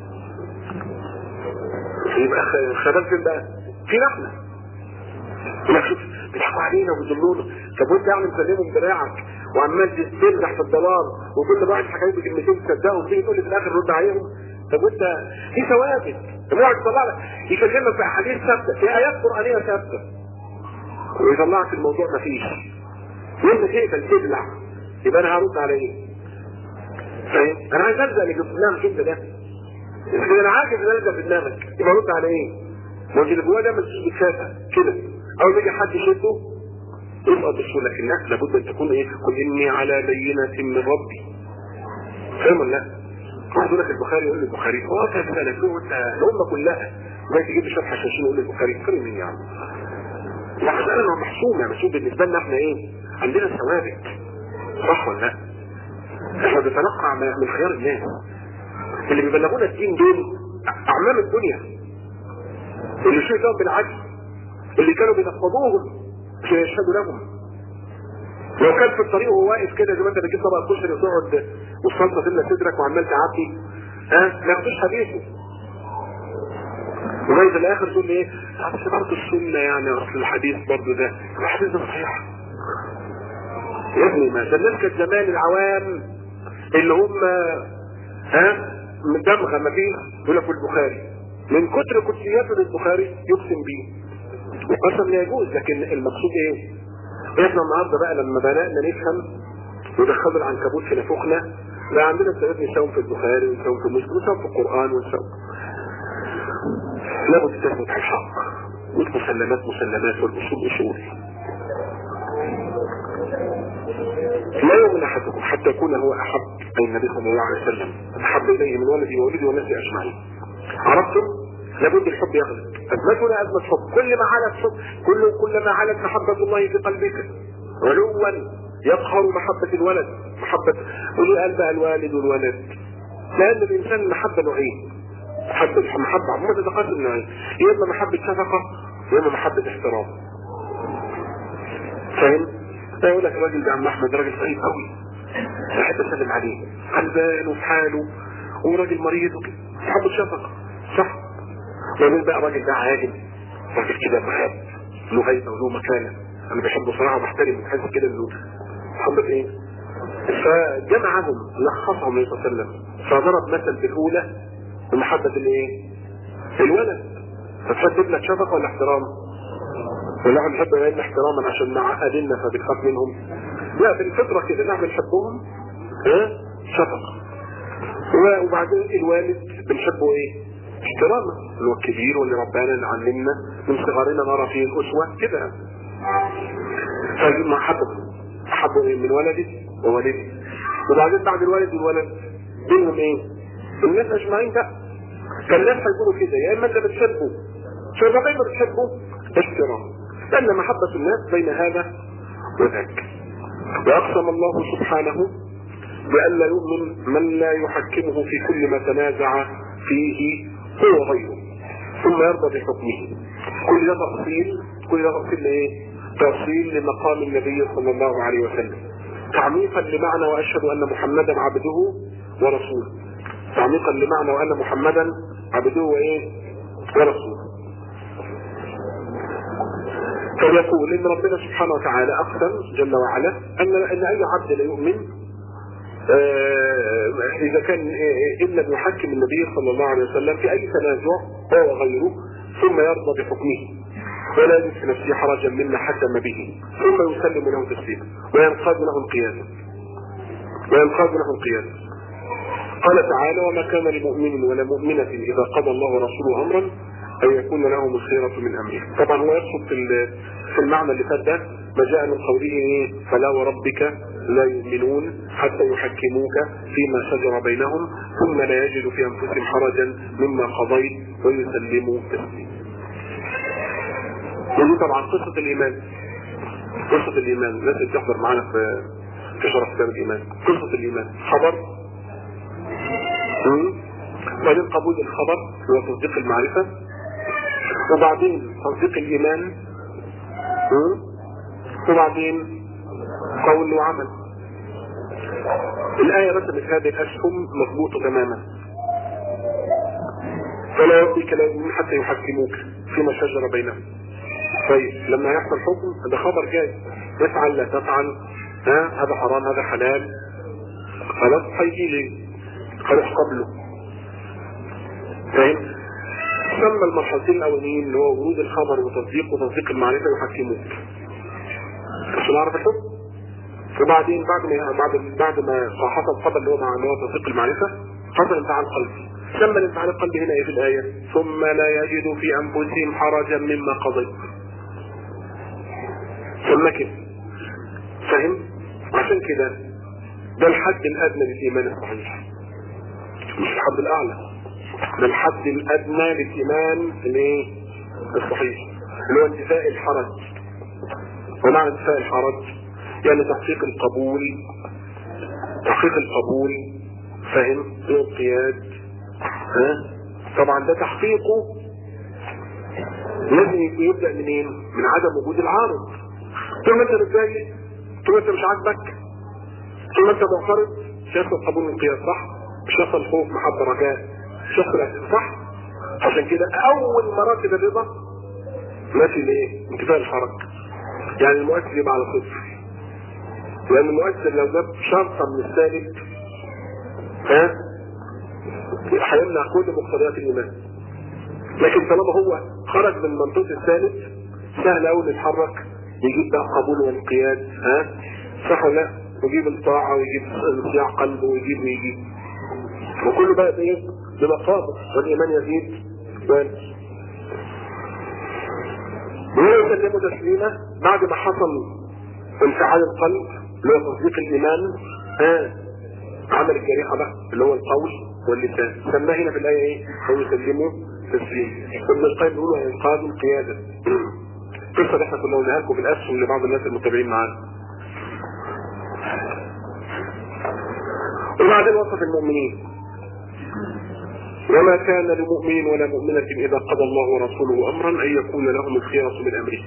يبقى الخبال فين بقى فينا احنا يقول شوف بيضحكوا علينا وبيضلونا طب وانت يعني مسلمهم دراعك وعمال تستمدح في الضلال وكل واحد حكايه بكلمتين تصدقهم تيجي تقول لي في الاخر رد عليهم طب وانت في ثوابت طب يقعد يطلع لك يكلمك في احاديث ثابته في ايات قرانيه ثابته ويطلعك الموضوع مفيش لما تقبل تبلع يبقى انا هرد على ايه؟ فاهم؟ انا عايز الزق اللي في دماغك انت ده اذا انا عارف ان الزق في دماغك يبقى ارد على ايه؟ ما اللي جواه ده مش بتخافى كده اول ما يجي حد يشده يسقط بسهوله لكن لا لابد ان تكون ايه؟ قل اني على بينه من ربي فاهم ولا لا؟ واحد يقول لك البخاري يقول البخاري هو انت بتسالك انت الامه كلها ما تجيب لي شرح حشاشين يقول البخاري البخاري مين يا عم؟ لا مسألة محسومة محسوم بالنسبة لنا احنا ايه عندنا ثوابت صح ولا لا احنا بنتلقى من خيار الناس اللي بيبلغونا الدين دول اعمام الدنيا اللي شهدوا بالعدل اللي كانوا بينفضوهم عشان يشهدوا لهم لو كان في الطريق وهو واقف كده زي ما انت بتجيب طبق كشري وتقعد والصلصه تملى صدرك وعمال تعبي ها ما ياخدوش حديثه لغايه الاخر تقول لي ايه اصل برضه السنه يعني اصل الحديث برضه ده الحديث ده صحيح يا ابني ما ده الناس كانت زمان العوام اللي هم ها من دمغه ما فيه يقول لك البخاري من كتر قدسياته للبخاري يقسم بيه قسم لا يجوز لكن المقصود ايه؟ احنا النهارده بقى لما بدانا نفهم ودخلوا العنكبوت في نافوخنا بقى عندنا استعداد نساوم في البخاري ونساوم في مسلم ونساوم في القران ونساوم لابد تثبت على الحق والمسلمات مسلمات والاصول اصول لا يؤمن احدكم حتى يكون هو احب اي النبي صلى الله عليه وسلم احب اليه من ولدي وولدي والناس اجمعين عرفتم لابد الحب يغلب ازمتنا ازمه حب كل ما علت حب كل كلما علت محبه الله في قلبك علوا يقهر محبه الولد محبه وليه قال بقى الوالد والولد لان الانسان المحبه نوعين محبه محبه عموما تتقاسم نوعين يا اما محبه شفقه يا اما محبه احترام فاهم؟ يقول لك الراجل ده عم احمد راجل طيب قوي احب اسلم عليه غلبان وفي حاله وراجل مريض وكده محبه شفقه صح وبعدين بقى الراجل ده عادل راجل كده مهاب له هيبه وله مكانه انا بحبه صراحه وبحترمه بحس كده انه محبه ايه؟ فجمعهم لخصهم النبي صلى الله عليه وسلم فضرب مثل بالاولى بمحبه الايه؟ الولد فتحب ابنك شفقه ولا احترام؟ ولا احنا بنحب العيال احتراما عشان معقديننا فبنخاف منهم لا بالفطره كده نحن بنحبهم ها شفقه وبعدين الوالد بنحبه ايه؟ احتراما اللي هو الكبير واللي ربانا اللي علمنا من صغرنا نرى فيه الاسوه كده فدي محبه احبه ايه من ولدي ووالدي وبعدين بعد الوالد والولد بينهم ايه؟ الناس اجمعين بقى فالناس هيكونوا كده يا اما انت بتحبه فبقى ما بتحبه احترام لان محبه الناس بين هذا وذاك واقسم الله سبحانه بألا يؤمن من لا يحكمه في كل ما تنازع فيه هو غيره ثم يرضى بحكمه كل ده تفصيل كل ده تفصيل لايه؟ تفصيل لمقام النبي صلى الله عليه وسلم تعميقا لمعنى واشهد ان محمدا عبده ورسوله تعميقا لمعنى وان محمدا عبده وايه؟ ورسوله فيقول ان ربنا سبحانه وتعالى اقسم جل وعلا ان ان اي عبد لا يؤمن اذا كان ان لم يحكم النبي صلى الله عليه وسلم في اي تنازع هو غيره ثم يرضى بحكمه ولا يجد في نفسه حرجا مما حكم به ثم يسلم له تسليما وينقاد له القياده وينقاد له القياده قال تعالى وما كان لمؤمن ولا مؤمنة إذا قضى الله ورسوله أمرا أن يكون لهم الخيرة من أمره طبعا هو يقصد في في المعنى اللي فات ده ما جاء من قوله إيه فلا وربك لا يؤمنون حتى يحكموك فيما شجر بينهم ثم لا يجدوا في أنفسهم حرجا مما قضيت ويسلموا تسليما ودي طبعا قصة الإيمان قصة الإيمان الناس اللي بتحضر معانا في في شرح كتاب الإيمان قصة الإيمان خبر بعدين قبول الخبر هو تصديق المعرفة وبعدين تصديق الإيمان وبعدين قول وعمل الآية رسمت هذه الأسهم مضبوطة تماما فلا يرضيك لا يؤمن حتى يحكموك فيما شجر بينهم طيب لما يحصل حكم ده خبر جاي تفعل لا تفعل ها هذا حرام هذا حلال خلاص هيجي لي هروح قبله فاهم ثم المرحلتين الاولانيين اللي هو ورود الخبر وتصديق وتصديق المعرفه يحكموك عشان اعرف الحكم وبعدين بعد ما بعد بعد ما حصل الخبر اللي هو مع اللي هو تصديق المعرفه حصل انفعال قلبي ثم الانفعال القلبي هنا ايه في الايه ثم لا يجد في انفسهم حرجا مما قضيت ثم كده فاهم عشان كده ده الحد الادنى للايمان الصحيح مش الحد الاعلى ده الحد الادنى للايمان الايه الصحيح اللي هو انتفاء الحرج ومعنى انتفاء الحرج يعني تحقيق القبول تحقيق القبول فاهم الانقياد ها طبعا ده تحقيقه لازم يبدا منين من عدم وجود العارض طول ما انت متضايق طول ما انت مش عاجبك طول ما انت معترض مش هيحصل قبول الانقياد صح مش هيحصل خوف محبه رجاء مش هيحصل صح عشان كده اول مراتب الرضا ماشي لايه انتفاء الحرج يعني المؤثر يبقى على صفر لان المؤثر لو جاب شرطه من السالب ها هيمنع كل مقتضيات الايمان لكن طالما هو خرج من منطقه الثالث سهل قوي نتحرك يجيب بقى قبول وانقياد ها صح ولا لا؟ ويجيب الطاعة ويجيب انصياع قلبه ويجيب ويجيب وكله بقى بايه؟ بمقابل والايمان يزيد وينقص ويسلموا تسليمه بعد ما حصل انفعال القلب اللي هو تصديق الايمان ها عمل الجريحه بقى اللي هو القول واللسان سماه هنا في الايه ايه؟ او يسلموا تسليم ابن القيم بيقولوا انقاذ القياده القصه اللي احنا كنا قلناها لكم في الاسهم لبعض الناس المتابعين معانا وبعدين وصف المؤمنين وما كان لمؤمن ولا مؤمنة إذا قضى الله ورسوله أمرا أن يكون لهم الخيرة من أمره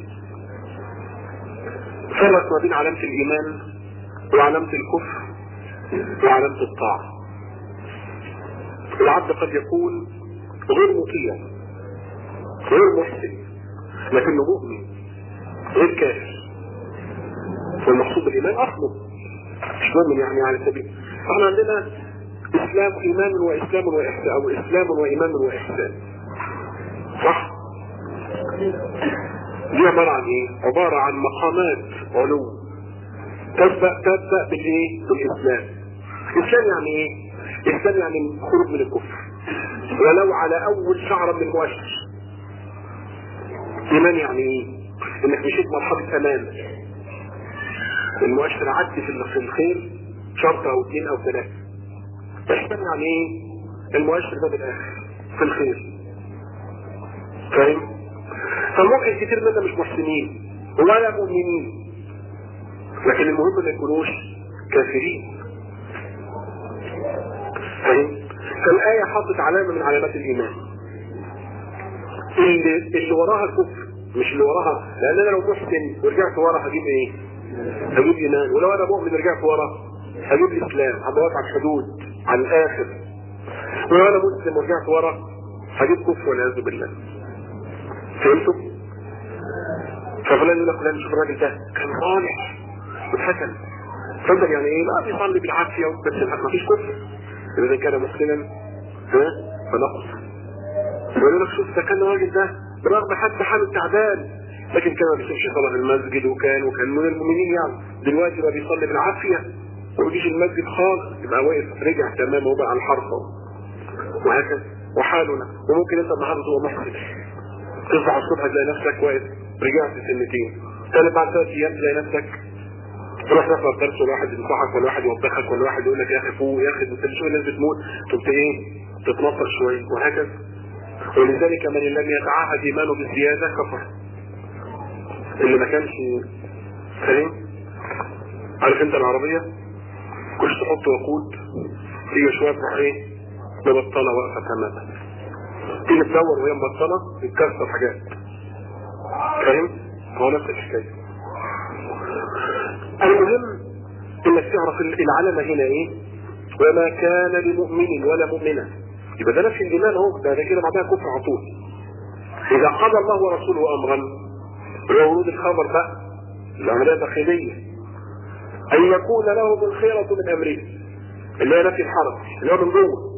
فرق ما بين علامة الإيمان وعلامة الكفر وعلامة الطاعة العبد قد يكون غير مطيع غير محسن لكنه مؤمن غير كافر والمقصود بالإيمان أصله مش مؤمن يعني على سبيل احنا عندنا اسلام ايمان واسلام واحسان او اسلام وايمان واحسان صح دي عبارة عن ايه عبارة عن مقامات علو تبدأ تبدأ بالايه بالاسلام الاسلام يعني ايه الاسلام يعني خروج من الكفر ولو على اول شعرة من المؤشر ايمان يعني ايه انك مشيت مرحلة امان المؤشر عدي في الخير شرط او اثنين او ثلاثة احسن يعني ايه المؤشر ده بالاخر في الخير فاهم فالممكن كتير منا مش محسنين ولا مؤمنين لكن المهم ما يكونوش كافرين فاهم فالآية حطت علامة من علامات الإيمان اللي, اللي وراها الكفر مش اللي وراها لأن أنا لو محسن ورجعت ورا هجيب إيه؟ هجيب إيمان ولو أنا مؤمن رجعت ورا هجيب الإسلام هبقى على الحدود على الآخر ولو أنا مسلم ورجعت ورا هجيب كفر والعياذ بالله فهمتوا؟ ففلان يقول لك فلان شوف الراجل ده كان صالح واتحسن صدق يعني ايه؟ لا بيصلي بالعافيه بس ما فيش كفر اذا كان مسلما ها فنقص ويقول لك شوف ده كان الراجل ده برغم حتى حاله تعبان لكن كان ما بيسيبش صلاه في المسجد وكان وكان من المؤمنين يعني دلوقتي بقى بيصلي بالعافيه وما بيجيش المسجد خالص يبقى واقف رجع تماما وبقى على الحرفه وهكذا وحالنا وممكن انت النهارده تبقى محسن تصبح الصبح تلاقي نفسك واقف رجعت سنتين تاني بعد ثلاث ايام تلاقي نفسك تروح تحضر درس ولا واحد ينصحك ولا واحد يوبخك ولا واحد يقول لك يا اخي فوق يا اخي انت شويه الناس بتموت تبقى ايه تتنطر شويه وهكذا ولذلك من لم يتعهد ايمانه بالزياده كفر اللي ما كانش فاهم عارف انت العربيه كل تحط وقود تيجي شويه تروح ايه مبطله واقفه تماما تيجي تدور وهي مبطله تتكسر حاجات فاهم هو نفس الحكايه المهم انك تعرف العلامه هنا ايه وما كان لمؤمن ولا مؤمنه يبقى ده نفس الايمان اهو ده كده بعدها كفر على طول اذا قضى الله ورسوله امرا ورود الخبر بقى العمليه الداخليه ان يكون له الخيرة من امره اللي هي نفي الحرج اللي هو من جوه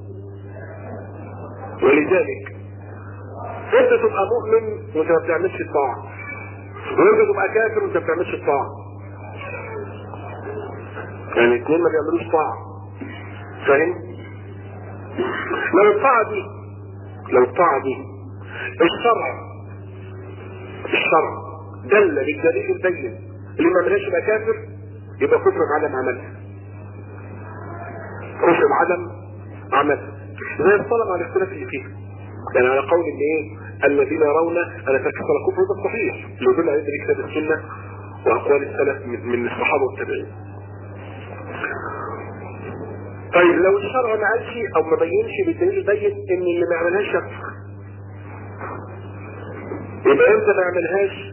ولذلك انت تبقى مؤمن وانت ما بتعملش الطاعه وانت تبقى كافر وانت ما بتعملش الطاعه يعني اثنين ما بيعملوش طاعه فاهم لو الطاعه دي لو الطاعه دي الشرع الشرع دل بالدليل البين اللي ما عملهاش يبقى كافر يبقى كفر بعدم عملها كفر بعدم عملها زي الصلاة مع الاختلاف اللي فيها يعني على قول ان ايه الذين يرون ان ترك الصلاة كفر ده صحيح اللي يدل عليه دليل كتاب السنة واقوال السلف من, من الصحابة والتابعين طيب لو الشرع ما قالش او ما بينش بالدليل البين ان اللي ما يعملهاش يكفر يبقى انت ما يعملهاش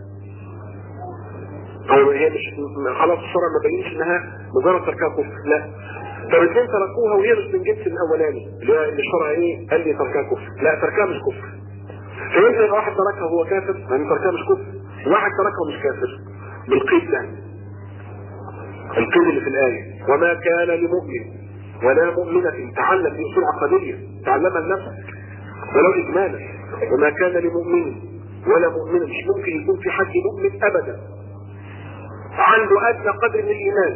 او هي مش خلاص الشرع ما بينش انها مجرد تركها كفر لا طب الاثنين تركوها وهي مش من جنس الاولاني اللي هو اللي الشرع ايه قال لي تركها كفر لا تركها مش كفر فيمكن واحد تركها وهو كافر يعني تركها مش كفر واحد تركها ومش كافر بالقيد ده القيد اللي في الايه وما كان لمؤمن ولا مؤمنة تعلم في اصول عقدية تعلمها لنفسك ولو اجمالا وما كان لمؤمن ولا مؤمنة مش ممكن يكون في حد مؤمن ابدا عنده ادنى قدر من الايمان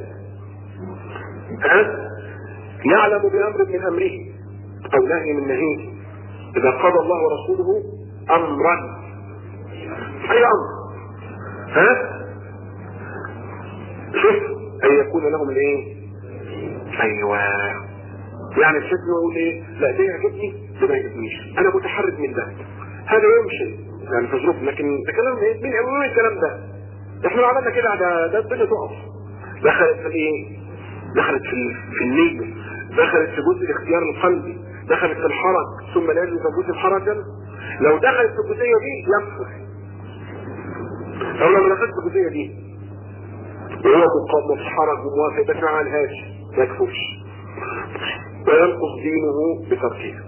ها يعلم بامر من امره او نهي من نهيه اذا قضى الله ورسوله امرا اي امر ها شوف ان يكون لهم الايه ايوه يعني الشيخ يقول ايه لا ده يعجبني ده ما يعجبنيش انا متحرج من ده هذا يمشي يعني في ظروف لكن ده كلام ايه مين مين الكلام ده احنا لو عملنا كده ده ده الدنيا تقف دخلت في الايه دخلت في في النية دخلت في جزء الاختيار القلبي دخلت في الحرج ثم لا يجوز جزء حرجا لو دخلت في الجزئيه دي يكفر لو لما دخلت في الجزئيه دي وهو مقام حرج وموافق بس ما عملهاش ما يكفرش وينقص دينه بتركها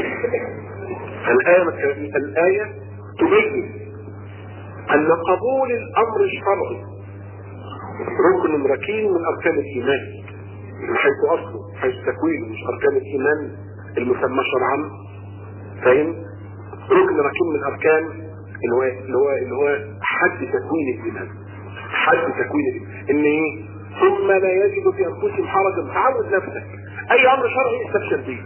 الآية الآية تبين أن قبول الأمر الشرعي ركن ركين من أركان الإيمان من حيث أصله حيث تكوينه مش أركان الإيمان المسمى شرعا فاهم؟ ركن ركين من أركان اللي هو اللي هو اللي هو حد تكوين الإيمان حد تكوين الإيمان إن إيه؟ ثم لا يجد في أنفسهم حرجا تعود نفسك أي أمر شرعي استبشر به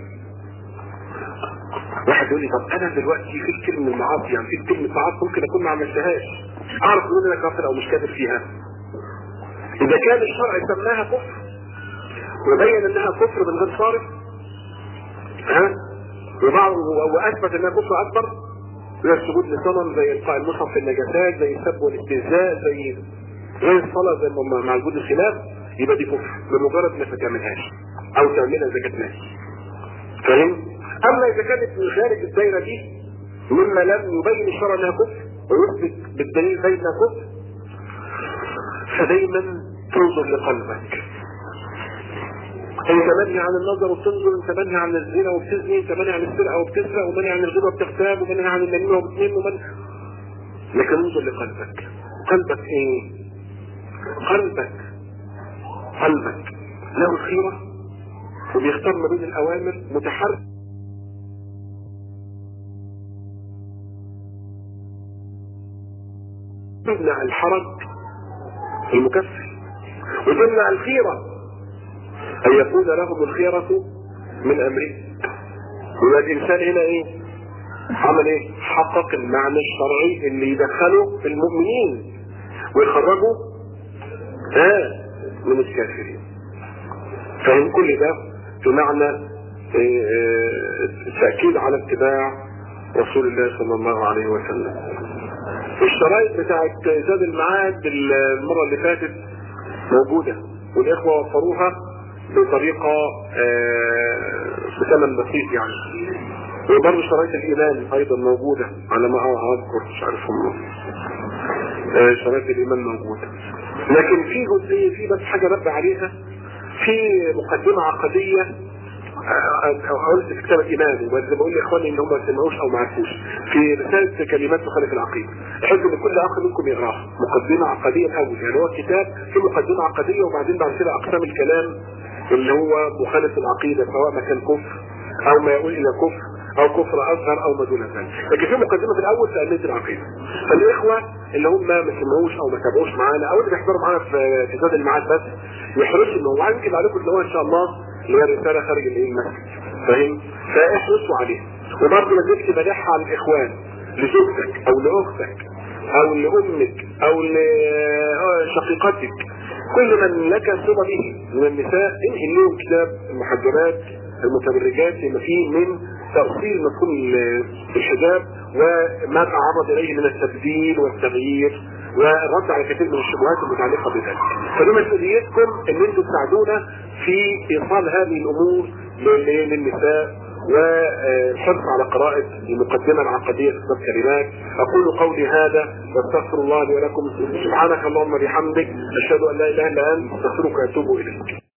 واحد يقول لي طب انا دلوقتي في كتير من المعاصي يعني في كتير من المعاصي ممكن اكون ما عملتهاش اعرف ان انا كافر او مش كافر فيها اذا كان الشرع سماها كفر وبين انها كفر من غير صارف ها وبعض واثبت انها كفر اكبر زي السجود لصنم زي القاء المصحف في النجاسات زي السب والاستهزاء زي غير الصلاه زي ما مع وجود الخلاف يبقى دي كفر بمجرد ما تعملهاش او تعملها اذا كانت ناس فاهم؟ اما اذا كانت من خارج الدايره دي مما لم يبين الشرع انها كفر ويثبت بالدليل بينها كفر فدايما تنظر لقلبك انت منهي عن النظر وبتنظر انت منهي عن الزنا وبتزني انت منهي عن السرقه وبتسرق ومنهي عن الغيبه وبتغتاب ومنهي عن النميمه وبتنم ومنهي لكن انظر لقلبك قلبك ايه قلبك قلبك له الخيره وبيختار ما بين الاوامر متحرك تمنع الحرج المكفر وتمنع الخيرة أن يكون لهم الخيرة من أمره يبقى الإنسان هنا إيه؟ عمل إيه؟ حقق المعنى الشرعي اللي يدخله في المؤمنين ويخرجه آه من الكافرين فهم كل ده في معنى التأكيد على اتباع رسول الله صلى الله عليه وسلم الشرايط بتاعت زاد المعاد المرة اللي فاتت موجودة والإخوة وفروها بطريقة بثمن بسيط يعني وبرضه شرايط الإيمان أيضا موجودة على ما أذكر مش عارف هم شرايط الإيمان موجودة لكن في جزئية في بس حاجة رد عليها في مقدمة عقدية قلت في كتاب الايمان وبس بقول لاخواني ان هم ما سمعوش او ما عرفوش في رساله كلمات تخالف العقيده احب ان كل اخ منكم يقراها مقدمه عقديه الاول يعني هو الكتاب في مقدمه عقديه وبعدين بعد كده اقسام الكلام اللي هو مخالف العقيده سواء ما كان كفر او ما يقول الى كفر او كفر اصغر او ما دون ذلك لكن في مقدمه في الاول في اهميه العقيده فالاخوه اللي هم ما سمعوش او ما تابعوش معانا او اللي بيحضروا معانا في في زاد الميعاد بس يحرصوا ان هو يمكن عليكم اللي هو ان شاء الله اللي هي الرساله خارج الايه المسجد فاهم فاحرصوا عليها وبرضه ما تجيبش مدحها على الاخوان لزوجتك او لاختك او لامك او لشقيقتك كل من لك صله به من النساء انهي لهم كتاب المحجبات المتبرجات لما فيه من تأصيل مفهوم الحجاب وما تعرض اليه من التبديل والتغيير والرد على كثير من الشبهات المتعلقه بذلك. فدي مسؤوليتكم ان انتم تساعدونا في ايصال هذه الامور للنساء والحرص على قراءة المقدمة العقدية في كتاب كلمات أقول قولي هذا واستغفر الله لي ولكم سبحانك اللهم بحمدك أشهد أن لا إله إلا أنت أستغفرك وأتوب إليك